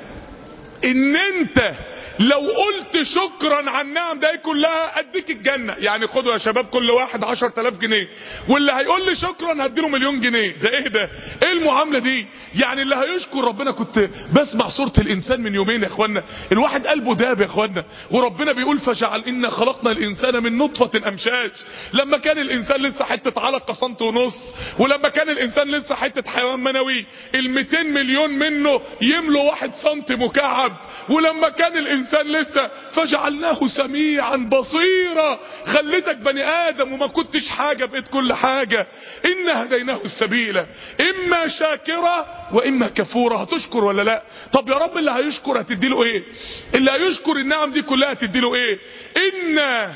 ان انت لو قلت شكرا على النعم ده كلها اديك الجنة يعني خدوا يا شباب كل واحد عشر تلاف جنيه واللي هيقول لي شكرا هديله مليون جنيه ده ايه ده ايه المعاملة دي يعني اللي هيشكر ربنا كنت بسمع صورة الانسان من يومين يا اخوانا الواحد قلبه داب يا اخوانا وربنا بيقول فجعل انا خلقنا الانسان من نطفة امشاج لما كان الانسان لسه حتة علقة سنت ونص ولما كان الانسان لسه حتة حيوان منوي ال 200 مليون منه يملوا واحد سنت مكعب ولما كان الانسان لسه فجعلناه سميعا بصيرا خليتك بني ادم وما كنتش حاجة بقيت كل حاجة ان هديناه السبيل اما شاكرة واما كفورة هتشكر ولا لا طب يا رب اللي هيشكر هتديله ايه اللي هيشكر النعم دي كلها هتديله ايه ان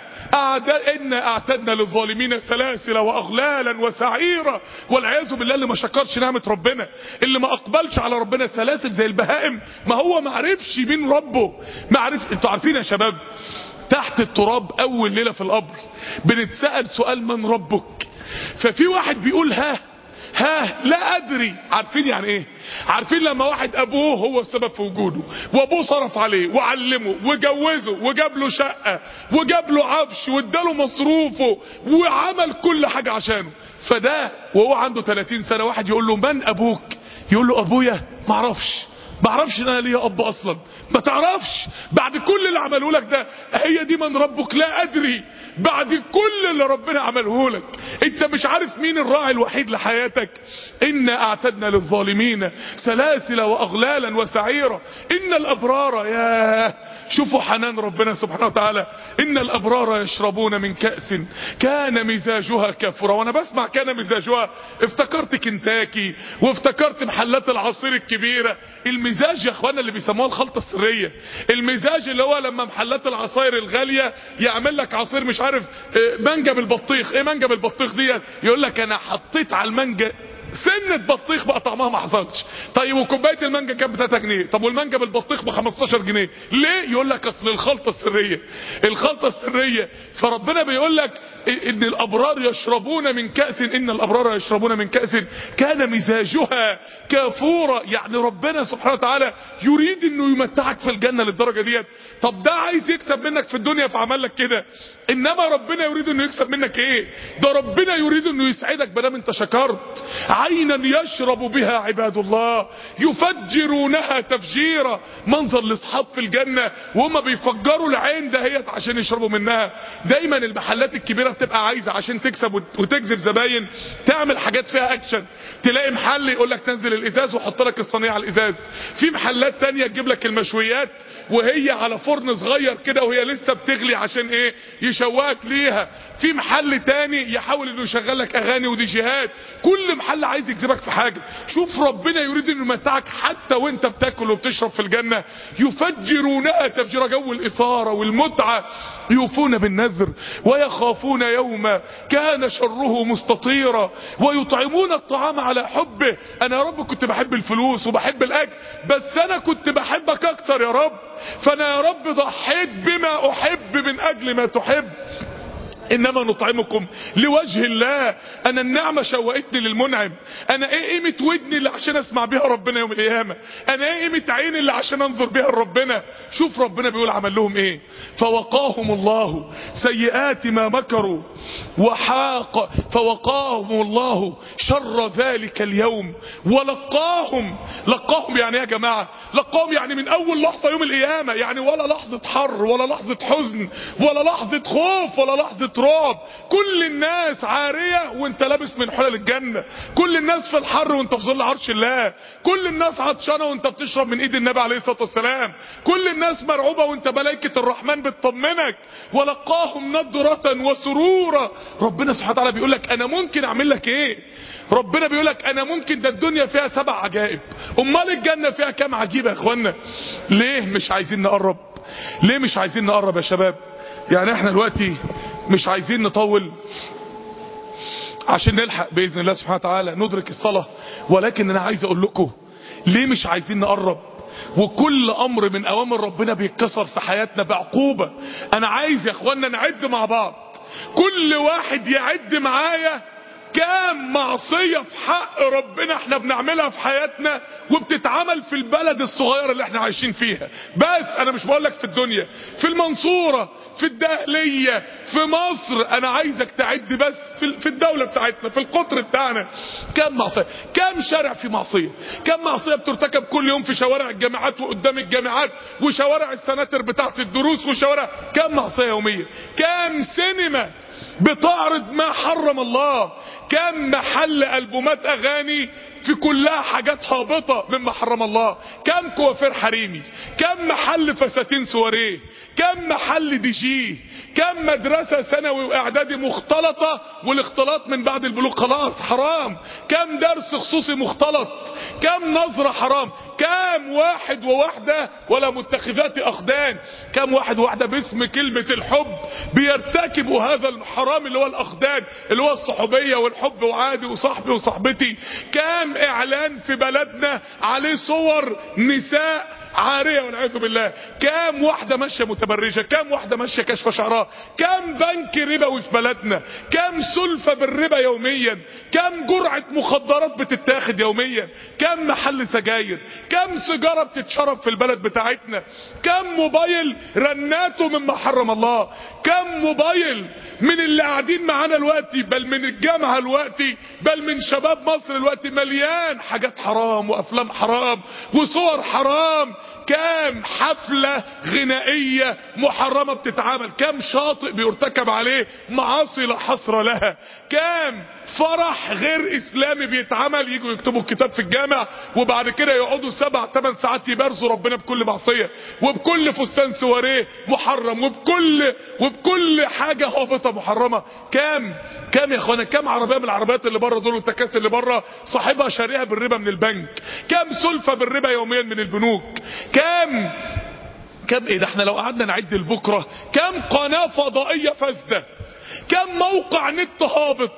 أعداء إن أعتدنا للظالمين سلاسل وأغلالا وسعيرا والعياذ بالله اللي ما شكرش نعمة ربنا اللي ما أقبلش على ربنا سلاسل زي البهائم ما هو ما عرفش مين ربه ما عرف انتوا عارفين يا شباب تحت التراب أول ليلة في القبر بنتسأل سؤال من ربك ففي واحد بيقول ها ها لا ادري عارفين يعني ايه عارفين لما واحد ابوه هو السبب في وجوده وابوه صرف عليه وعلمه وجوزه وجاب له شقة وجاب له عفش واداله مصروفه وعمل كل حاجة عشانه فده وهو عنده 30 سنة واحد يقول له من ابوك يقول له ابويا معرفش معرفش ان انا ليا اب اصلا ما تعرفش بعد كل اللي عمله لك ده هي دي من ربك لا ادري بعد كل اللي ربنا عمله لك انت مش عارف مين الراعي الوحيد لحياتك انا اعتدنا للظالمين سلاسل واغلالا وسعيرا ان الابرار يا شوفوا حنان ربنا سبحانه وتعالى ان الابرار يشربون من كأس كان مزاجها كافورا وانا بسمع كان مزاجها افتكرت كنتاكي وافتكرت محلات العصير الكبيرة المزاج يا اخوانا اللي بيسموها الخلطة السرية المزاج اللي هو لما محلات العصاير الغالية يعمل لك عصير مش عارف مانجا بالبطيخ ايه مانجا بالبطيخ ديت يقول لك انا حطيت على المانجا سنة بطيخ بقى طعمها ما حصلش طيب وكوبايه المانجا كانت ب 3 جنيه طب والمانجا بالبطيخ ب 15 جنيه ليه يقول لك اصل الخلطه السريه الخلطه السريه فربنا بيقول لك ان الابرار يشربون من كاس ان الابرار يشربون من كاس كان مزاجها كافورا يعني ربنا سبحانه وتعالى يريد انه يمتعك في الجنه للدرجه ديت طب ده عايز يكسب منك في الدنيا فعمل لك كده انما ربنا يريد انه يكسب منك ايه ده ربنا يريد انه يسعدك بدل انت شكرت عينا يشرب بها عباد الله يفجرونها تفجيرا منظر لاصحاب في الجنة وهم بيفجروا العين دهيت عشان يشربوا منها دايما المحلات الكبيرة بتبقى عايزة عشان تكسب وتجذب زباين تعمل حاجات فيها اكشن تلاقي محل يقول لك تنزل الازاز وحط لك الصينيه على الازاز في محلات تانية تجيب لك المشويات وهي على فرن صغير كده وهي لسه بتغلي عشان ايه يشوقك ليها في محل تاني يحاول انه يشغل لك اغاني وديجيهات كل محل عايز يجذبك في حاجه شوف ربنا يريد انه يمتعك حتى وانت بتاكل وبتشرب في الجنه يفجرونها تفجير جو الاثاره والمتعه يوفون بالنذر ويخافون يوما كان شره مستطيرا ويطعمون الطعام على حبه انا يا رب كنت بحب الفلوس وبحب الاكل بس انا كنت بحبك اكتر يا رب فانا يا رب ضحيت بما احب من اجل ما تحب انما نطعمكم لوجه الله انا النعمه شوقتني للمنعم انا ايه قيمه ودني اللي عشان اسمع بيها ربنا يوم القيامه انا ايه قيمه عيني اللي عشان انظر بيها لربنا شوف ربنا بيقول عمل لهم ايه فوقاهم الله سيئات ما مكروا وحاق فوقاهم الله شر ذلك اليوم ولقاهم لقاهم يعني ايه يا جماعه لقاهم يعني من اول لحظه يوم القيامه يعني ولا لحظه حر ولا لحظه حزن ولا لحظه خوف ولا لحظه رعب كل الناس عارية وانت لابس من حلل الجنة كل الناس في الحر وانت في ظل عرش الله كل الناس عطشانة وانت بتشرب من ايد النبي عليه الصلاة والسلام كل الناس مرعوبة وانت ملائكة الرحمن بتطمنك ولقاهم نضرة وسرورا ربنا سبحانه وتعالى بيقول لك انا ممكن اعمل لك ايه ربنا بيقول لك انا ممكن ده الدنيا فيها سبع عجائب امال الجنة فيها كام عجيبة يا اخوانا ليه مش عايزين نقرب ليه مش عايزين نقرب يا شباب يعني احنا دلوقتي مش عايزين نطول عشان نلحق باذن الله سبحانه وتعالى ندرك الصلاه ولكن انا عايز اقول لكم ليه مش عايزين نقرب وكل امر من اوامر ربنا بيتكسر في حياتنا بعقوبه انا عايز يا اخوانا نعد مع بعض كل واحد يعد معايا كام معصية في حق ربنا احنا بنعملها في حياتنا وبتتعمل في البلد الصغير اللي احنا عايشين فيها بس انا مش بقولك في الدنيا في المنصورة في الدهلية في مصر انا عايزك تعد بس في, في الدولة بتاعتنا في القطر بتاعنا كام معصية كام شارع في معصية كام معصية بترتكب كل يوم في شوارع الجامعات وقدام الجامعات وشوارع السناتر بتاعت الدروس وشوارع كام معصية يومية كام سينما بتعرض ما حرم الله كم محل ألبومات أغاني في كلها حاجات هابطة مما حرم الله كم كوافير حريمي كم محل فساتين سواريه كم محل دي جي كم مدرسة ثانوي واعدادي مختلطة والاختلاط من بعد البلوغ خلاص حرام كم درس خصوصي مختلط كم نظرة حرام كم واحد وواحدة ولا متخذات اخدان كم واحد وواحدة باسم كلمة الحب بيرتكبوا هذا الحرام اللي هو الاخدان اللي هو الصحوبية والحب وعادي وصاحبي وصاحبتي كم اعلان في بلدنا عليه صور نساء عارية والعياذ بالله كام واحدة ماشية متبرجة كام واحدة ماشية كشف شعرها كام بنك ربوي في بلدنا كام سلفة بالربا يوميا كام جرعة مخدرات بتتاخد يوميا كام محل سجاير كام سيجارة بتتشرب في البلد بتاعتنا كام موبايل رناته مما حرم الله كام موبايل من اللي قاعدين معانا دلوقتي بل من الجامعة دلوقتي بل من شباب مصر دلوقتي مليان حاجات حرام وافلام حرام وصور حرام كام حفلة غنائية محرمة بتتعمل كام شاطئ بيرتكب عليه معاصي لا حصر لها كام فرح غير اسلامي بيتعمل يجوا يكتبوا الكتاب في الجامع وبعد كده يقعدوا سبع ثمان ساعات يبارزوا ربنا بكل معصية وبكل فستان سواريه محرم وبكل وبكل حاجة هابطة محرمة كام كام يا اخوانا كام عربية من العربيات اللي بره دول والتكاسي اللي بره صاحبها شاريها بالربا من البنك كام سلفة بالربا يوميا من البنوك كام كم ايه ده احنا لو قعدنا نعد لبكره كم قناه فضائيه فاسده كم موقع نت هابط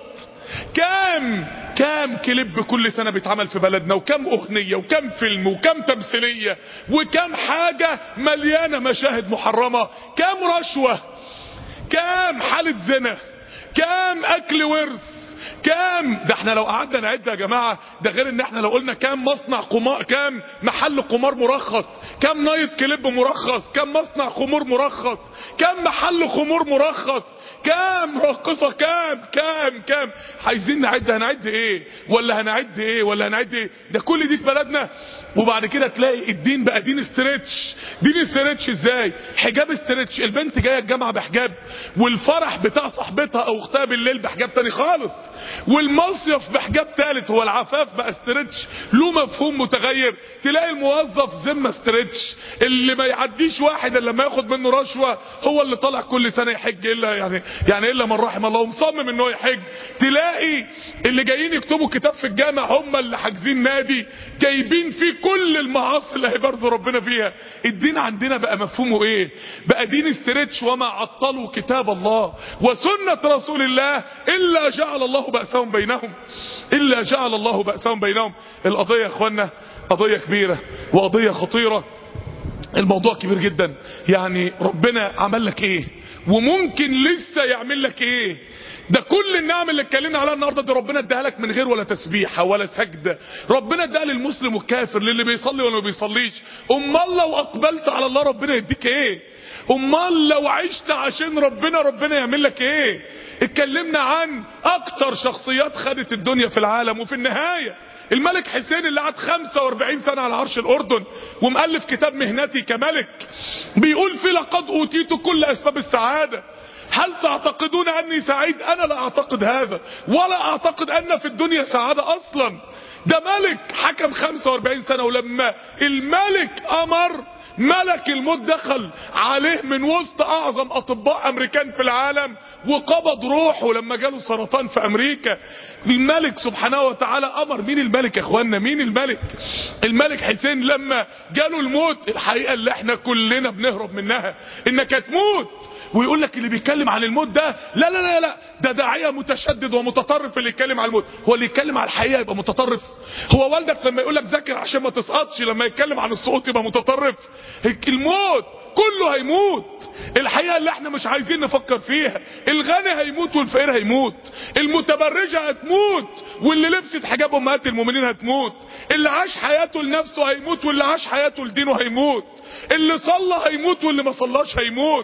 كام كام كليب كل سنة بيتعمل في بلدنا وكم اغنية وكم فيلم وكم تمثيلية وكم حاجة مليانة مشاهد محرمة كم رشوة كام حالة زنا كام اكل ورث كام ده احنا لو قعدنا نعد يا جماعة ده غير ان احنا لو قلنا كام مصنع قمار كام محل قمار مرخص كام نايت كليب مرخص كام مصنع خمور مرخص كام محل خمور مرخص كام راقصة كام كام كام عايزين نعد هنعد ايه ولا هنعد ايه ولا هنعد ايه ده كل دي في بلدنا وبعد كده تلاقي الدين بقى دين استريتش دين استريتش ازاي حجاب استريتش البنت جايه الجامعه بحجاب والفرح بتاع صاحبتها او اختها بالليل بحجاب تاني خالص والمصيف بحجاب تالت هو العفاف بقى استريتش له مفهوم متغير تلاقي الموظف ذمه استريتش اللي ما يعديش واحد الا لما ياخد منه رشوه هو اللي طالع كل سنه يحج الا يعني يعني الا من رحم الله ومصمم ان هو يحج تلاقي اللي جايين يكتبوا كتاب في الجامع هم اللي حاجزين نادي جايبين فيه كل المعاصي اللي هيبرزوا ربنا فيها الدين عندنا بقى مفهومه ايه بقى دين استريتش وما عطلوا كتاب الله وسنة رسول الله الا جعل الله بأسهم بينهم الا جعل الله بأسهم بينهم القضية يا اخوانا قضية كبيرة وقضية خطيرة الموضوع كبير جدا يعني ربنا عمل لك ايه وممكن لسه يعمل لك ايه ده كل النعم اللي اتكلمنا عليها النهارده دي ربنا اداها لك من غير ولا تسبيحه ولا سجده ربنا اداها للمسلم والكافر للي بيصلي ولا ما بيصليش امال لو اقبلت على الله ربنا يديك ايه امال لو عشت عشان ربنا ربنا يعمل لك ايه اتكلمنا عن اكتر شخصيات خدت الدنيا في العالم وفي النهايه الملك حسين اللي قعد 45 سنة على عرش الأردن ومؤلف كتاب مهنتي كملك بيقول فيه لقد أوتيت كل أسباب السعادة هل تعتقدون أني سعيد أنا لا أعتقد هذا ولا أعتقد أن في الدنيا سعادة أصلا ده ملك حكم 45 سنة ولما الملك أمر ملك الموت دخل عليه من وسط اعظم اطباء امريكان في العالم وقبض روحه لما جاله سرطان في امريكا الملك سبحانه وتعالى امر مين الملك يا اخوانا مين الملك الملك حسين لما جاله الموت الحقيقة اللي احنا كلنا بنهرب منها انك هتموت ويقول لك اللي بيتكلم عن الموت ده لا لا لا لا ده داعية متشدد ومتطرف اللي يتكلم عن الموت هو اللي يتكلم عن الحقيقة يبقى متطرف هو والدك لما يقول لك ذاكر عشان ما تسقطش لما يتكلم عن السقوط يبقى متطرف الموت كله هيموت الحقيقة اللي احنا مش عايزين نفكر فيها الغني هيموت والفقير هيموت المتبرجة هتموت واللي لبست حجاب امهات المؤمنين هتموت اللي عاش حياته لنفسه هيموت واللي عاش حياته لدينه هيموت اللي صلى هيموت واللي ما صلاش هيموت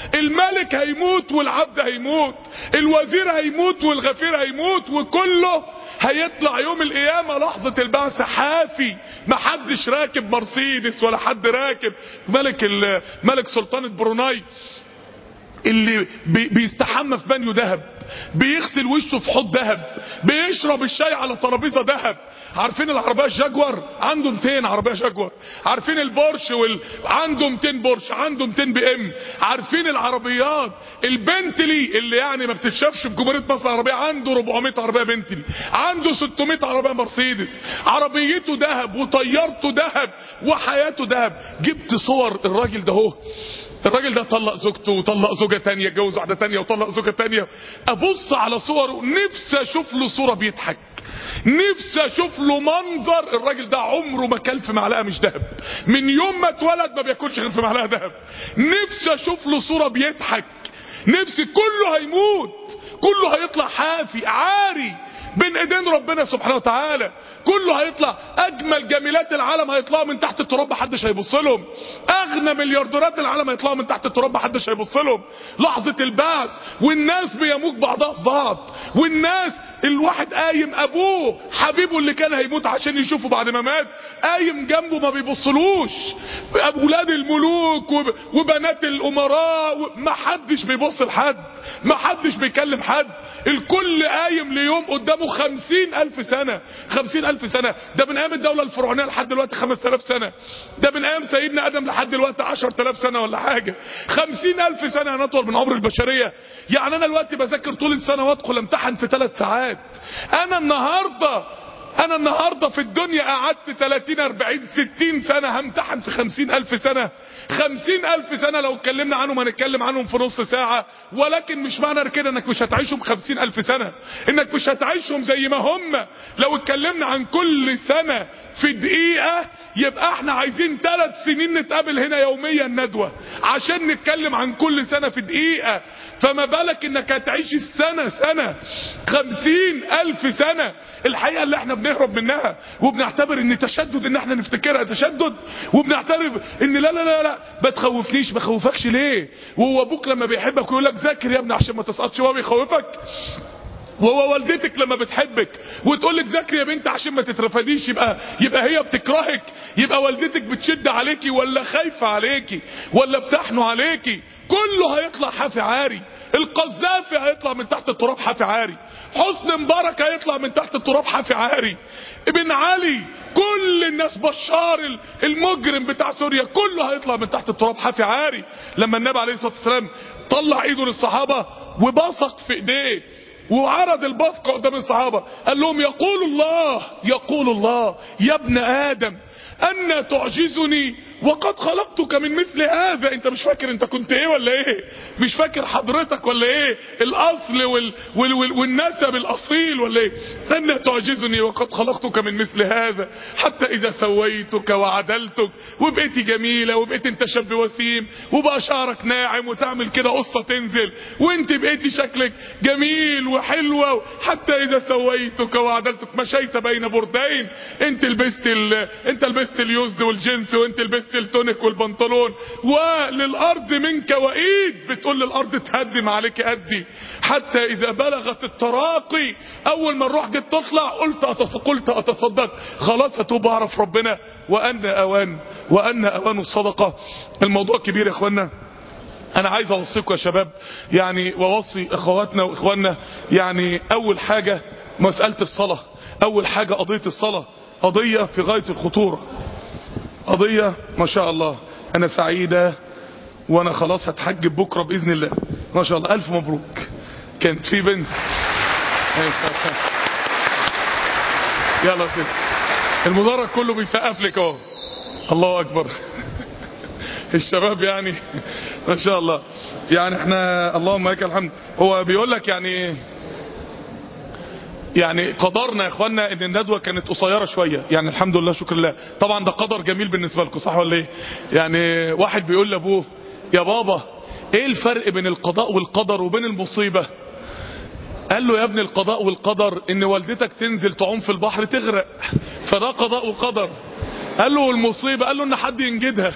الملك هيموت والعبد هيموت الوزير هيموت والغفير هيموت وكله هيطلع يوم القيامة لحظة البعث حافي محدش راكب مرسيدس ولا حد راكب ملك ملك سلطنة بروناي اللي بي بيستحمى في بانيو ذهب بيغسل وشه في حوض ذهب بيشرب الشاي على ترابيزه ذهب عارفين العربيه الجاكور عنده 200 عربيه جاكور عارفين البورش وال... عنده 200 بورش عنده 200 بي ام عارفين العربيات البنتلي اللي يعني ما بتتشافش في جمهوريه مصر العربيه عنده 400 عربيه بنتلي عنده 600 عربيه مرسيدس عربيته ذهب وطيارته ذهب وحياته ذهب جبت صور الراجل ده اهو الراجل ده طلق زوجته وطلق زوجة تانية اتجوز واحدة تانية وطلق زوجة تانية ابص على صوره نفسي اشوف له صورة بيضحك نفسي اشوف له منظر الراجل ده عمره ما كل في معلقة مش دهب من يوم ما اتولد ما بياكلش غير في معلقة دهب نفسي اشوف له صورة بيضحك نفسي كله هيموت كله هيطلع حافي عاري بين ايدين ربنا سبحانه وتعالى كله هيطلع اجمل جميلات العالم هيطلعوا من تحت التراب محدش هيبص لهم اغنى مليارديرات العالم هيطلعوا من تحت التراب محدش هيبص لهم لحظه البعث والناس بيموج بعضها في بعض والناس الواحد قايم ابوه حبيبه اللي كان هيموت عشان يشوفه بعد ما مات قايم جنبه ما بيبصلوش اولاد الملوك وبنات الامراء ما حدش بيبص لحد ما حدش بيكلم حد الكل قايم ليوم قدامه خمسين الف سنة خمسين الف سنة ده من ايام الدولة الفرعونية لحد دلوقتي خمس تلاف سنة ده من ايام سيدنا ادم لحد دلوقتي عشر تلاف سنة ولا حاجة خمسين الف سنة هنطول من عمر البشرية يعني انا دلوقتي بذاكر طول السنة وادخل امتحن في ثلاث ساعات انا النهاردة انا النهاردة في الدنيا قعدت 30 40 60 سنة همتحن في 50 الف سنة 50 الف سنة لو اتكلمنا عنهم هنتكلم عنهم في نص ساعة ولكن مش معنى كده انك مش هتعيشهم 50 الف سنة انك مش هتعيشهم زي ما هم لو اتكلمنا عن كل سنة في دقيقة يبقى احنا عايزين ثلاث سنين نتقابل هنا يوميا ندوة عشان نتكلم عن كل سنة في دقيقة فما بالك انك هتعيش السنة سنة خمسين الف سنة الحقيقة اللي احنا بنهرب منها وبنعتبر ان تشدد ان احنا نفتكرها تشدد وبنعتبر ان لا لا لا لا ما تخوفنيش ما خوفكش ليه وهو ابوك لما بيحبك ويقول لك ذاكر يا ابني عشان ما تسقطش هو بيخوفك وهو والدتك لما بتحبك وتقول لك ذاكري يا بنت عشان ما تترفديش يبقى يبقى هي بتكرهك يبقى والدتك بتشد عليكي ولا خايفه عليكي ولا بتحنوا عليكي كله هيطلع حافي عاري القذافي هيطلع من تحت التراب حافي عاري حسن مبارك هيطلع من تحت التراب حافي عاري ابن علي كل الناس بشار المجرم بتاع سوريا كله هيطلع من تحت التراب حافي عاري لما النبي عليه الصلاه والسلام طلع ايده للصحابه وبصق في ايديه وعرض البصقة قدام الصحابة قال لهم يقول الله يقول الله يا ابن آدم أن تعجزني وقد خلقتك من مثل هذا انت مش فاكر انت كنت ايه ولا ايه مش فاكر حضرتك ولا ايه الاصل وال وال وال والنسب الاصيل ولا ايه ان تعجزني وقد خلقتك من مثل هذا حتى اذا سويتك وعدلتك وبقيت جميلة وبقيت انت شاب وسيم وبقى شعرك ناعم وتعمل كده قصة تنزل وانت بقيتي شكلك جميل وحلوة حتى اذا سويتك وعدلتك مشيت بين بردين انت لبست ال... انت لبست اليوزد والجنس وانت لبست التونيك والبنطلون وللارض منك وايد بتقول للارض تهدم عليك ادي حتى اذا بلغت التراقي اول ما الروح جت تطلع قلت أتص... قلت اتصدق خلاص اتوب اعرف ربنا وان اوان وان اوان الصدقه الموضوع كبير يا اخوانا انا عايز اوصيكم يا شباب يعني واوصي اخواتنا واخواننا يعني اول حاجه مساله الصلاه اول حاجه قضيه الصلاه قضيه في غايه الخطوره قضية ما شاء الله انا سعيدة وانا خلاص هتحجب بكرة باذن الله ما شاء الله الف مبروك كانت في بنت يلا سيدي المدرج كله بيسقف لك اهو الله اكبر الشباب يعني ما شاء الله يعني احنا اللهم لك الحمد هو بيقول لك يعني يعني قدرنا يا اخوانا ان الندوه كانت قصيره شويه يعني الحمد لله شكر الله طبعا ده قدر جميل بالنسبه لكم صح ولا ايه يعني واحد بيقول لابوه يا بابا ايه الفرق بين القضاء والقدر وبين المصيبه قال له يا ابن القضاء والقدر ان والدتك تنزل تعوم في البحر تغرق فده قضاء وقدر قال له والمصيبه قال له ان حد ينجدها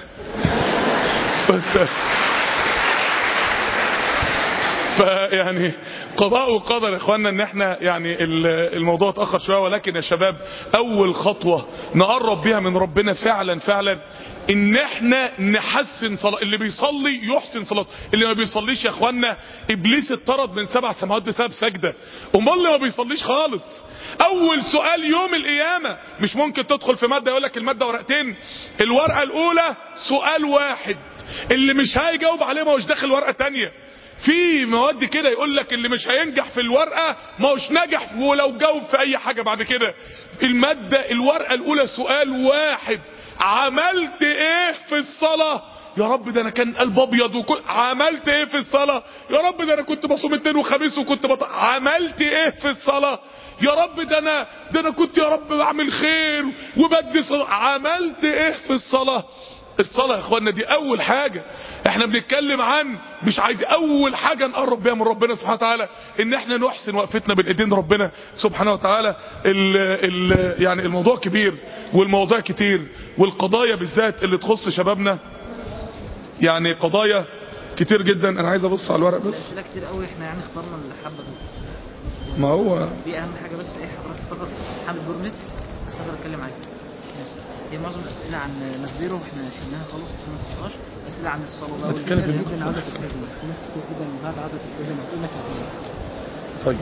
فيعني قضاء وقدر يا اخوانا ان احنا يعني الموضوع اتاخر شويه ولكن يا شباب اول خطوه نقرب بيها من ربنا فعلا فعلا ان احنا نحسن صلاة اللي بيصلي يحسن صلاته اللي ما بيصليش يا اخوانا ابليس اتطرد من سبع سماوات بسبب سجده امال اللي ما بيصليش خالص اول سؤال يوم القيامه مش ممكن تدخل في ماده يقول لك الماده ورقتين الورقه الاولى سؤال واحد اللي مش هيجاوب عليه ما هوش داخل ورقه تانية في مواد كده يقول لك اللي مش هينجح في الورقه ما هوش نجح ولو جاوب في اي حاجه بعد كده الماده الورقه الاولى سؤال واحد عملت ايه في الصلاه يا رب ده انا كان قلب ابيض وكنت عملت ايه في الصلاه يا رب ده انا كنت بصوم اثنين وخميس وكنت بط... عملت ايه في الصلاه يا رب ده انا ده انا كنت يا رب بعمل خير وبدي صلاة عملت ايه في الصلاه الصلاة يا اخوانا دي اول حاجة احنا بنتكلم عن مش عايز اول حاجة نقرب بيها من ربنا سبحانه وتعالى ان احنا نحسن وقفتنا بين ايدين ربنا سبحانه وتعالى ال ال يعني الموضوع كبير والموضوع كتير والقضايا بالذات اللي تخص شبابنا يعني قضايا كتير جدا انا عايز ابص على الورق بس اسئله كتير قوي احنا يعني اخترنا الحبه دول ما هو دي اهم حاجه بس ايه حضرتك افتكر حامد بورنت افتكر اتكلم عليها دي معظم الاسئله عن مزبيرو احنا شلناها خالص عشان ما نحطهاش اسئله عن الصلاه بقى بتتكلم في والجهاد. الموضوع. جدا عاوزة تتكلم في ناس كتير جدا بعد عاوزة تتكلم هتقول لك الحقيقة طيب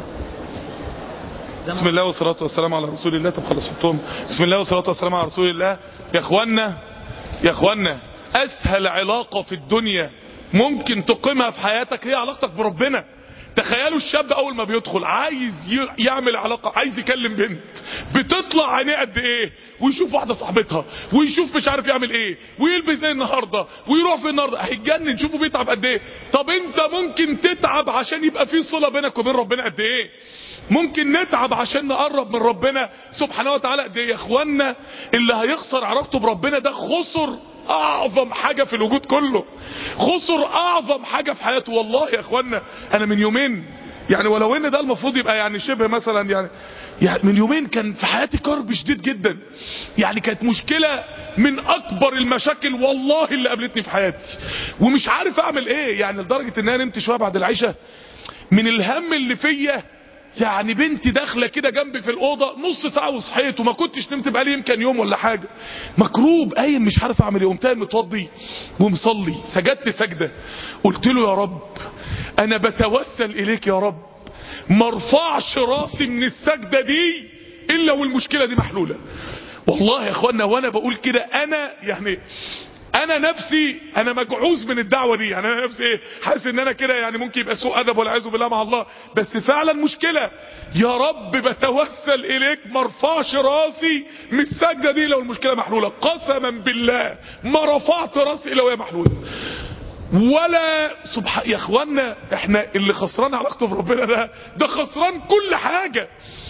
ده بسم الله والصلاة والسلام على رسول الله طب خلاص حطهم بسم الله والصلاة والسلام على رسول الله يا اخوانا يا اخوانا اسهل علاقة في الدنيا ممكن تقيمها في حياتك هي علاقتك بربنا تخيلوا الشاب اول ما بيدخل عايز ي- يعمل علاقة عايز يكلم بنت بتطلع عينيه قد ايه ويشوف واحدة صاحبتها ويشوف مش عارف يعمل ايه ويلبس ايه النهاردة ويروح في النهاردة هيتجنن شوفوا بيتعب قد ايه طب انت ممكن تتعب عشان يبقى في صلة بينك وبين ربنا قد ايه ممكن نتعب عشان نقرب من ربنا سبحانه وتعالى قد ايه يا اخوانا اللي هيخسر علاقته بربنا ده خسر اعظم حاجة في الوجود كله خسر اعظم حاجة في حياته والله يا اخوانا انا من يومين يعني ولو ان ده المفروض يبقى يعني شبه مثلا يعني يعني من يومين كان في حياتي كرب شديد جدا يعني كانت مشكلة من اكبر المشاكل والله اللي قابلتني في حياتي ومش عارف اعمل ايه يعني لدرجة ان انا نمت شوية بعد العشاء من الهم اللي فيا يعني بنتي داخله كده جنبي في الاوضه نص ساعه وصحيت وما كنتش نمت بقالي يمكن يوم ولا حاجه مكروب قايم مش عارف اعمل ايه قمت قايم متوضي ومصلي سجدت سجده قلت له يا رب انا بتوسل اليك يا رب ما ارفعش راسي من السجده دي الا والمشكله دي محلوله والله يا اخوانا وانا بقول كده انا يعني انا نفسي انا مجعوز من الدعوه دي يعني انا نفسي ايه حاسس ان انا كده يعني ممكن يبقى سوء ادب والعياذ بالله مع الله بس فعلا مشكله يا رب بتوسل اليك ما ارفعش راسي من السجده دي لو المشكله محلوله قسما بالله ما رفعت راسي الا وهي محلوله ولا سبحان يا اخوانا احنا اللي خسران علاقته بربنا ده ده خسران كل حاجه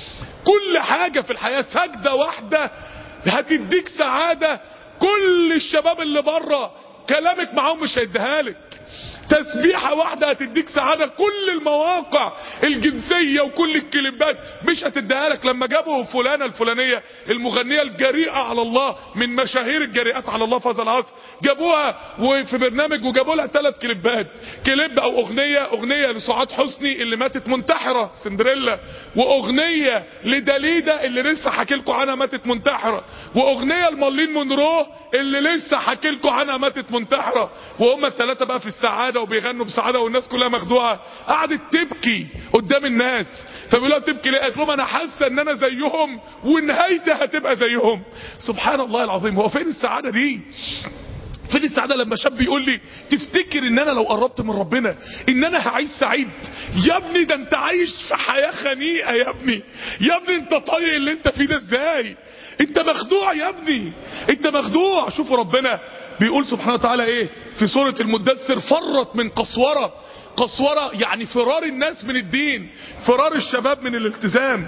كل حاجه في الحياه سجده واحده هتديك سعاده كل الشباب اللي بره كلامك معاهم مش هيديها لك تسبيحة واحدة هتديك سعادة كل المواقع الجنسية وكل الكليبات مش هتديها لك لما جابوا فلانة الفلانية المغنية الجريئة على الله من مشاهير الجريئات على الله في هذا العصر جابوها وفي برنامج وجابوا لها ثلاث كليبات كليب او اغنية اغنية لسعاد حسني اللي ماتت منتحرة سندريلا واغنية لداليدا اللي لسه حكي لكم عنها ماتت منتحرة واغنية لمارلين مونرو اللي لسه حكي لكم عنها ماتت منتحرة وهم الثلاثة بقى في السعادة وبيغنوا بسعادة والناس كلها مخدوعة قعدت تبكي قدام الناس فبيقولوا تبكي ليه قالت لهم انا حاسة ان انا زيهم ونهايتي هتبقى زيهم سبحان الله العظيم هو فين السعادة دي فين السعادة لما شاب يقول لي تفتكر ان انا لو قربت من ربنا ان انا هعيش سعيد يا ابني ده انت عايش في حياة خنيقة يا ابني يا ابني انت طايق اللي انت فيه ده ازاي انت مخدوع يا ابني انت مخدوع شوفوا ربنا بيقول سبحانه وتعالى ايه في سورة المدثر فرت من قسورة قسورة يعني فرار الناس من الدين فرار الشباب من الالتزام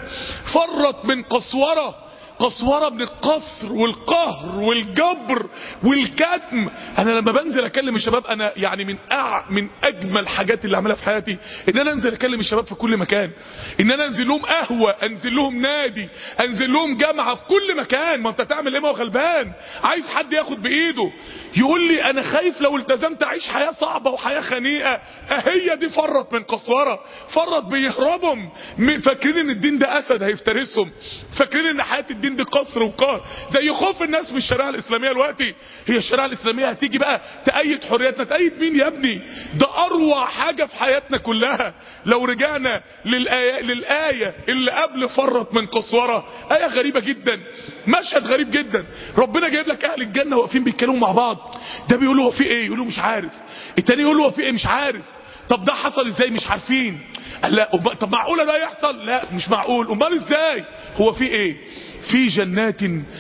فرت من قسورة قسورة من القصر والقهر والجبر والكتم انا لما بنزل اكلم الشباب انا يعني من أع من اجمل الحاجات اللي اعملها في حياتي ان انا انزل اكلم الشباب في كل مكان ان انا انزل لهم قهوة انزل لهم نادي انزل لهم جامعة في كل مكان ما انت تعمل ايه ما هو غلبان عايز حد ياخد بايده يقول لي انا خايف لو التزمت اعيش حياة صعبة وحياة خنيقة اهي دي فرت من قسورة فرت بيهربهم فاكرين ان الدين ده اسد هيفترسهم فاكرين ان حياة الدين دي قصر وقهر زي خوف الناس من الشريعة الاسلامية دلوقتي هي الشريعة الاسلامية هتيجي بقى تأيد حرياتنا تأيد مين يا ابني ده اروع حاجة في حياتنا كلها لو رجعنا للآية, للآية اللي قبل فرت من قسورة آية غريبة جدا مشهد غريب جدا ربنا جايب لك اهل الجنة واقفين بيتكلموا مع بعض ده بيقول له هو في ايه يقول له مش عارف التاني يقول له هو في ايه مش عارف طب ده حصل ازاي مش عارفين قال لا طب معقولة ده يحصل لا مش معقول امال ازاي هو في ايه في جنات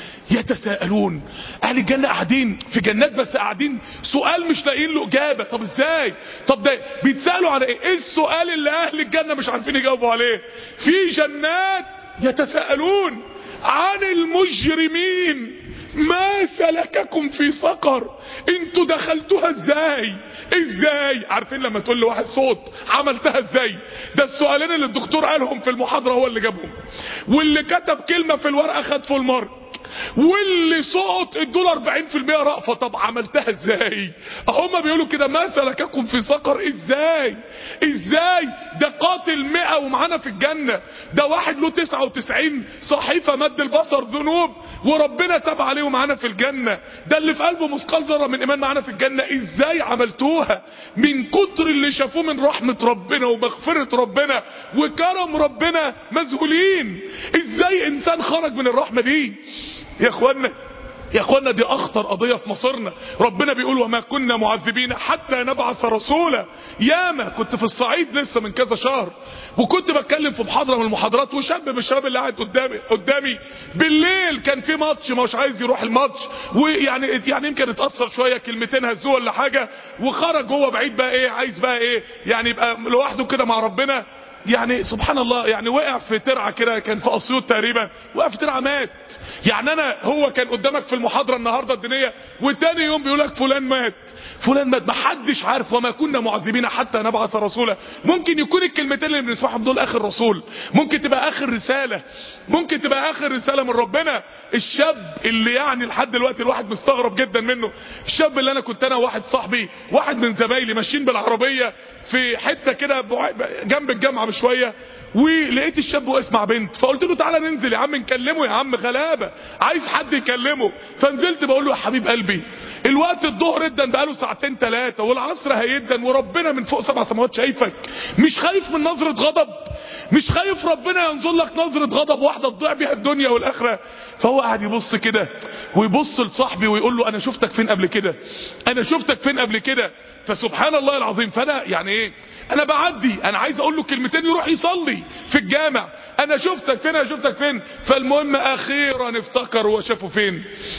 يتساءلون اهل الجنة قاعدين في جنات بس قاعدين سؤال مش لاقيين له اجابة طب ازاي طب ده بيتسألوا على ايه ايه السؤال اللي اهل الجنة مش عارفين يجاوبوا عليه في جنات يتساءلون عن المجرمين ما سلككم في سقر انتوا دخلتوها ازاي ازاي عارفين لما تقول لواحد صوت عملتها ازاي ده السؤالين اللي الدكتور قالهم في المحاضرة هو اللي جابهم واللي كتب كلمة في الورقة خد فول مارك واللي صوت ادوله 40% رأفة طب عملتها ازاي هما بيقولوا كده ما سلككم في سقر ازاي ازاي ده قاتل 100 ومعانا في الجنة ده واحد له 99 صحيفة مد البصر ذنوب وربنا تاب عليه ومعانا في الجنة ده اللي في قلبه مثقال ذرة من ايمان معانا في الجنة ازاي عملتوها من كتر اللي شافوه من رحمة ربنا ومغفرة ربنا وكرم ربنا مذهولين ازاي انسان خرج من الرحمة دي يا اخوانا يا اخوانا دي اخطر قضية في مصيرنا ربنا بيقول وما كنا معذبين حتى نبعث رسولا ياما كنت في الصعيد لسه من كذا شهر وكنت بتكلم في محاضرة من المحاضرات وشاب من الشباب اللي قاعد قدامي قدامي بالليل كان في ماتش مش عايز يروح الماتش ويعني يعني يمكن اتأثر شوية كلمتين هزوه ولا حاجة وخرج هو بعيد بقى ايه عايز بقى ايه يعني يبقى لوحده كده مع ربنا يعني سبحان الله يعني وقع في ترعه كده كان في اسيوط تقريبا وقع في ترعه مات يعني انا هو كان قدامك في المحاضره النهارده الدينيه وتاني يوم بيقول لك فلان مات فلان مات محدش عارف وما كنا معذبين حتى نبعث رسولا ممكن يكون الكلمتين اللي بنسمعهم دول اخر رسول ممكن تبقى اخر رساله ممكن تبقى اخر رساله من ربنا الشاب اللي يعني لحد دلوقتي الواحد مستغرب جدا منه الشاب اللي انا كنت انا وواحد صاحبي واحد من زمايلي ماشيين بالعربيه في حته كده بع- جنب الجامعه بشويه ولقيت الشاب واقف مع بنت فقلت له تعالى ننزل يا عم نكلمه يا عم غلابه عايز حد يكلمه فنزلت بقول له يا حبيب قلبي الوقت الظهر ادن بقاله ساعتين ثلاثه والعصر هيدن وربنا من فوق سبع سماوات شايفك مش خايف من نظره غضب مش خايف ربنا ينظر لك نظره غضب واحده تضيع بيها الدنيا والاخره فهو قاعد يبص كده ويبص لصاحبي ويقول له انا شفتك فين قبل كده انا شفتك فين قبل كده فسبحان الله العظيم فانا يعني ايه انا بعدي انا عايز اقول له كلمتين يروح يصلي في الجامع انا شفتك فين انا شفتك فين فالمهم اخيرا افتكر هو شافه فين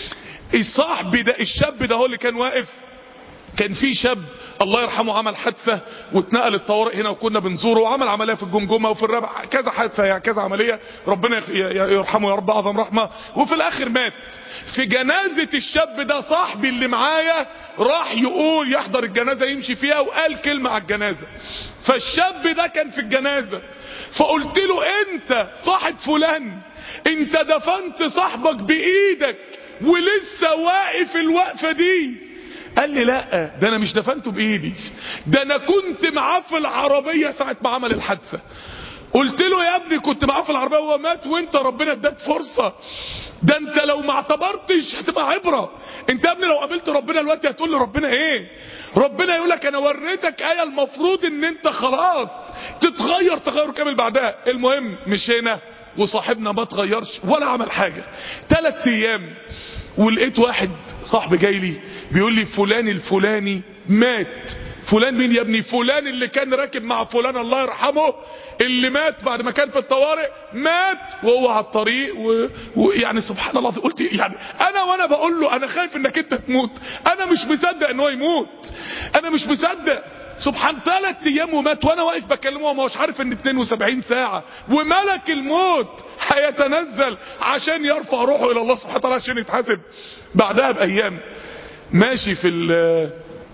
الصاحب ده الشاب ده هو اللي كان واقف كان في شاب الله يرحمه عمل حادثه واتنقل الطوارئ هنا وكنا بنزوره وعمل عمليه في الجمجمه وفي الربع كذا حادثه يعني كذا عمليه ربنا يخ- ي- ي- يرحمه يا رب اعظم رحمه وفي الاخر مات في جنازه الشاب ده صاحبي اللي معايا راح يقول يحضر الجنازه يمشي فيها وقال كلمه على الجنازه فالشاب ده كان في الجنازه فقلت له انت صاحب فلان انت دفنت صاحبك بايدك ولسه واقف الوقفه دي قال لي لا ده انا مش دفنته بايدي ده انا كنت معاه في العربية ساعة ما عمل الحادثة قلت له يا ابني كنت معاه في العربية وهو مات وانت ربنا اداك فرصة ده انت لو ما اعتبرتش هتبقى عبرة انت يا ابني لو قابلت ربنا دلوقتي هتقول له ربنا ايه ربنا يقول لك انا وريتك ايه المفروض ان انت خلاص تتغير تغير كامل بعدها المهم مشينا وصاحبنا ما اتغيرش ولا عمل حاجة ثلاث ايام ولقيت واحد صاحبي جاي لي بيقول لي فلان الفلاني مات فلان مين يا ابني فلان اللي كان راكب مع فلان الله يرحمه اللي مات بعد ما كان في الطوارئ مات وهو على الطريق و- ويعني سبحان الله قلت يعني انا وانا بقول له انا خايف انك انت تموت انا مش مصدق ان هو يموت انا مش مصدق سبحان ثلاث ايام ومات وانا واقف بكلمه وما هوش عارف ان 72 ساعه وملك الموت هيتنزل عشان يرفع روحه الى الله سبحانه وتعالى عشان يتحاسب بعدها بايام ماشي في ال-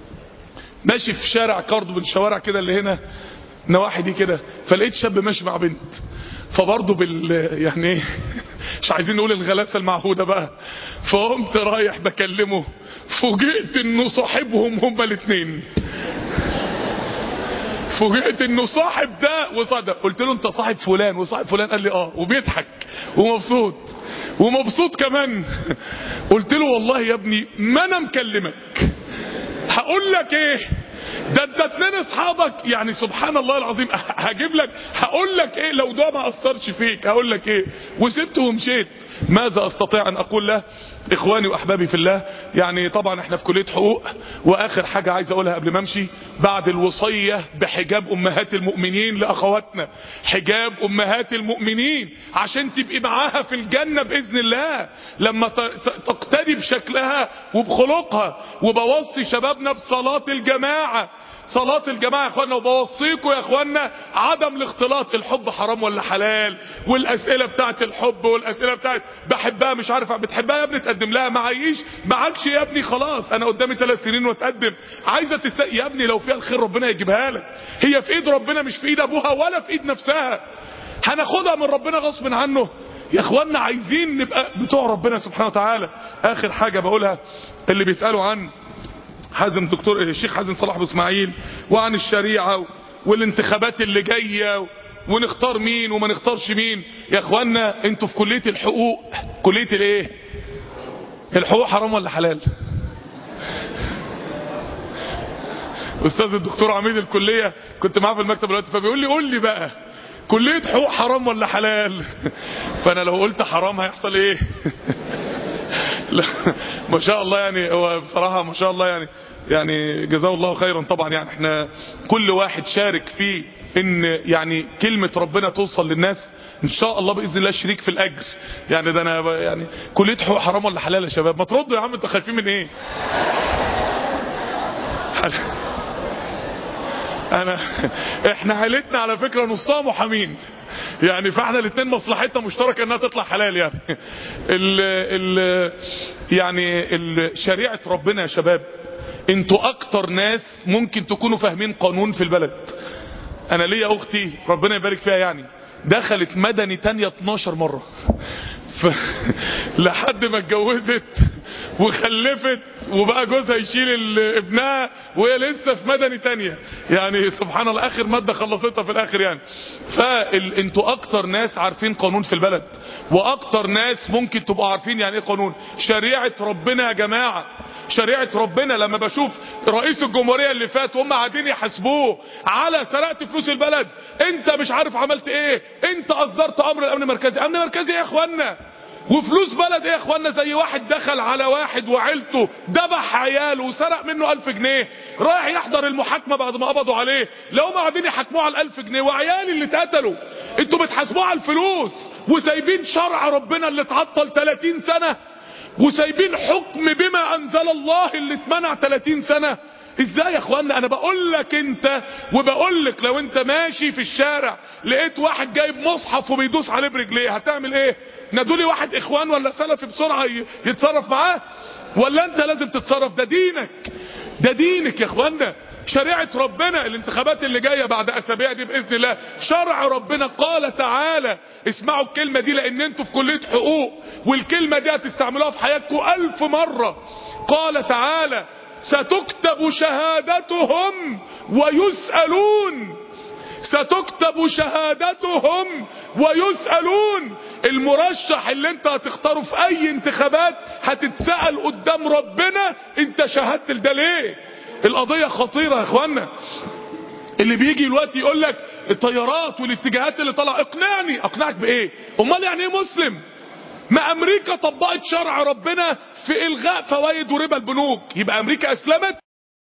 ماشي في شارع كاردو من الشوارع كده اللي هنا نواحي دي كده فلقيت شاب ماشي مع بنت فبرضه بال يعني ايه مش عايزين نقول الغلاسه المعهوده بقى فقمت رايح بكلمه فوجئت انه صاحبهم هما الاثنين فوجئت انه صاحب ده وصاحب قلت له انت صاحب فلان وصاحب فلان قال لي اه وبيضحك ومبسوط ومبسوط كمان قلت له والله يا ابني ما انا مكلمك هقول لك ايه ده انت اتنين اصحابك يعني سبحان الله العظيم هجيب لك هقول لك ايه لو ده ما اثرش فيك هقول لك ايه وسبته ومشيت ماذا استطيع ان اقول له اخواني واحبابي في الله يعني طبعا احنا في كليه حقوق واخر حاجه عايز اقولها قبل ما امشي بعد الوصيه بحجاب امهات المؤمنين لاخواتنا حجاب امهات المؤمنين عشان تبقي معاها في الجنه باذن الله لما ت- ت- تقتدي بشكلها وبخلقها وبوصي شبابنا بصلاه الجماعه صلاة الجماعة يا اخوانا وبوصيكم يا اخوانا عدم الاختلاط الحب حرام ولا حلال والاسئلة بتاعت الحب والاسئلة بتاعت بحبها مش عارف بتحبها يا ابني تقدم لها معيش معكش يا ابني خلاص انا قدامي ثلاث سنين واتقدم عايزة تست... يا ابني لو فيها الخير ربنا يجيبها لك هي في ايد ربنا مش في ايد ابوها ولا في ايد نفسها هناخدها من ربنا غصب عنه يا اخوانا عايزين نبقى بتوع ربنا سبحانه وتعالى اخر حاجة بقولها اللي بيسألوا عن حازم دكتور الشيخ حازم صلاح ابو اسماعيل وعن الشريعه والانتخابات اللي جايه ونختار مين وما نختارش مين يا اخوانا انتوا في كليه الحقوق كليه الايه الحقوق حرام ولا حلال استاذ الدكتور عميد الكليه كنت معاه في المكتب دلوقتي فبيقول لي قول لي بقى كليه حقوق حرام ولا حلال فانا لو قلت حرام هيحصل ايه لا ما شاء الله يعني هو بصراحة ما شاء الله يعني يعني جزاه الله خيرا طبعا يعني احنا كل واحد شارك في ان يعني كلمة ربنا توصل للناس ان شاء الله باذن الله شريك في الاجر يعني ده انا ب- يعني كلية حقوق حرام ولا حلال يا شباب ما تردوا يا عم انتوا خايفين من ايه حل- انا احنا عيلتنا على فكرة نصها محامين يعني فاحنا الاثنين مصلحتنا مشتركة انها تطلع حلال يعني ال ال يعني ال شريعة ربنا يا شباب انتوا اكتر ناس ممكن تكونوا فاهمين قانون في البلد انا ليا اختي ربنا يبارك فيها يعني دخلت مدني تانية 12 مرة ف... لحد ما اتجوزت وخلفت وبقى جوزها يشيل ال- ابنها وهي لسه في مدني تانية يعني سبحان الله اخر مادة خلصتها في الاخر يعني فانتوا اكتر ناس عارفين قانون في البلد واكتر ناس ممكن تبقوا عارفين يعني ايه قانون شريعة ربنا يا جماعة شريعة ربنا لما بشوف رئيس الجمهورية اللي فات وهم قاعدين يحاسبوه على سرقة فلوس البلد انت مش عارف عملت ايه انت اصدرت امر الامن المركزي امن مركزي ايه يا اخوانا وفلوس بلد ايه يا اخوانا زي واحد دخل على واحد وعيلته ذبح عياله وسرق منه الف جنيه رايح يحضر المحاكمة بعد ما قبضوا عليه لو هم قاعدين يحاكموه على الالف جنيه وعيالي اللي اتقتلوا انتوا بتحاسبوه على الفلوس وسايبين شرع ربنا اللي اتعطل 30 سنة وسايبين حكم بما انزل الله اللي اتمنع 30 سنة ازاي يا اخوانا انا بقول لك انت وبقول لك لو انت ماشي في الشارع لقيت واحد جايب مصحف وبيدوس عليه برجليه هتعمل ايه نادولي واحد اخوان ولا سلفي بسرعة ي- يتصرف معاه ولا انت لازم تتصرف ده دينك ده دينك يا اخوانا شريعة ربنا الانتخابات اللي جاية بعد اسابيع دي باذن الله شرع ربنا قال تعالى اسمعوا الكلمة دي لان انتوا في كلية حقوق والكلمة دي هتستعملوها في حياتكم الف مرة قال تعالى ستكتب شهادتهم ويسألون ستكتب شهادتهم ويسألون المرشح اللي انت هتختاره في اي انتخابات هتتسأل قدام ربنا انت شهدت ده ليه القضية خطيرة يا اخوانا اللي بيجي دلوقتي يقول لك الطيارات والاتجاهات اللي طالعه اقنعني اقنعك بايه امال يعني ايه مسلم ما امريكا طبقت شرع ربنا في الغاء فوائد وربا البنوك يبقى امريكا اسلمت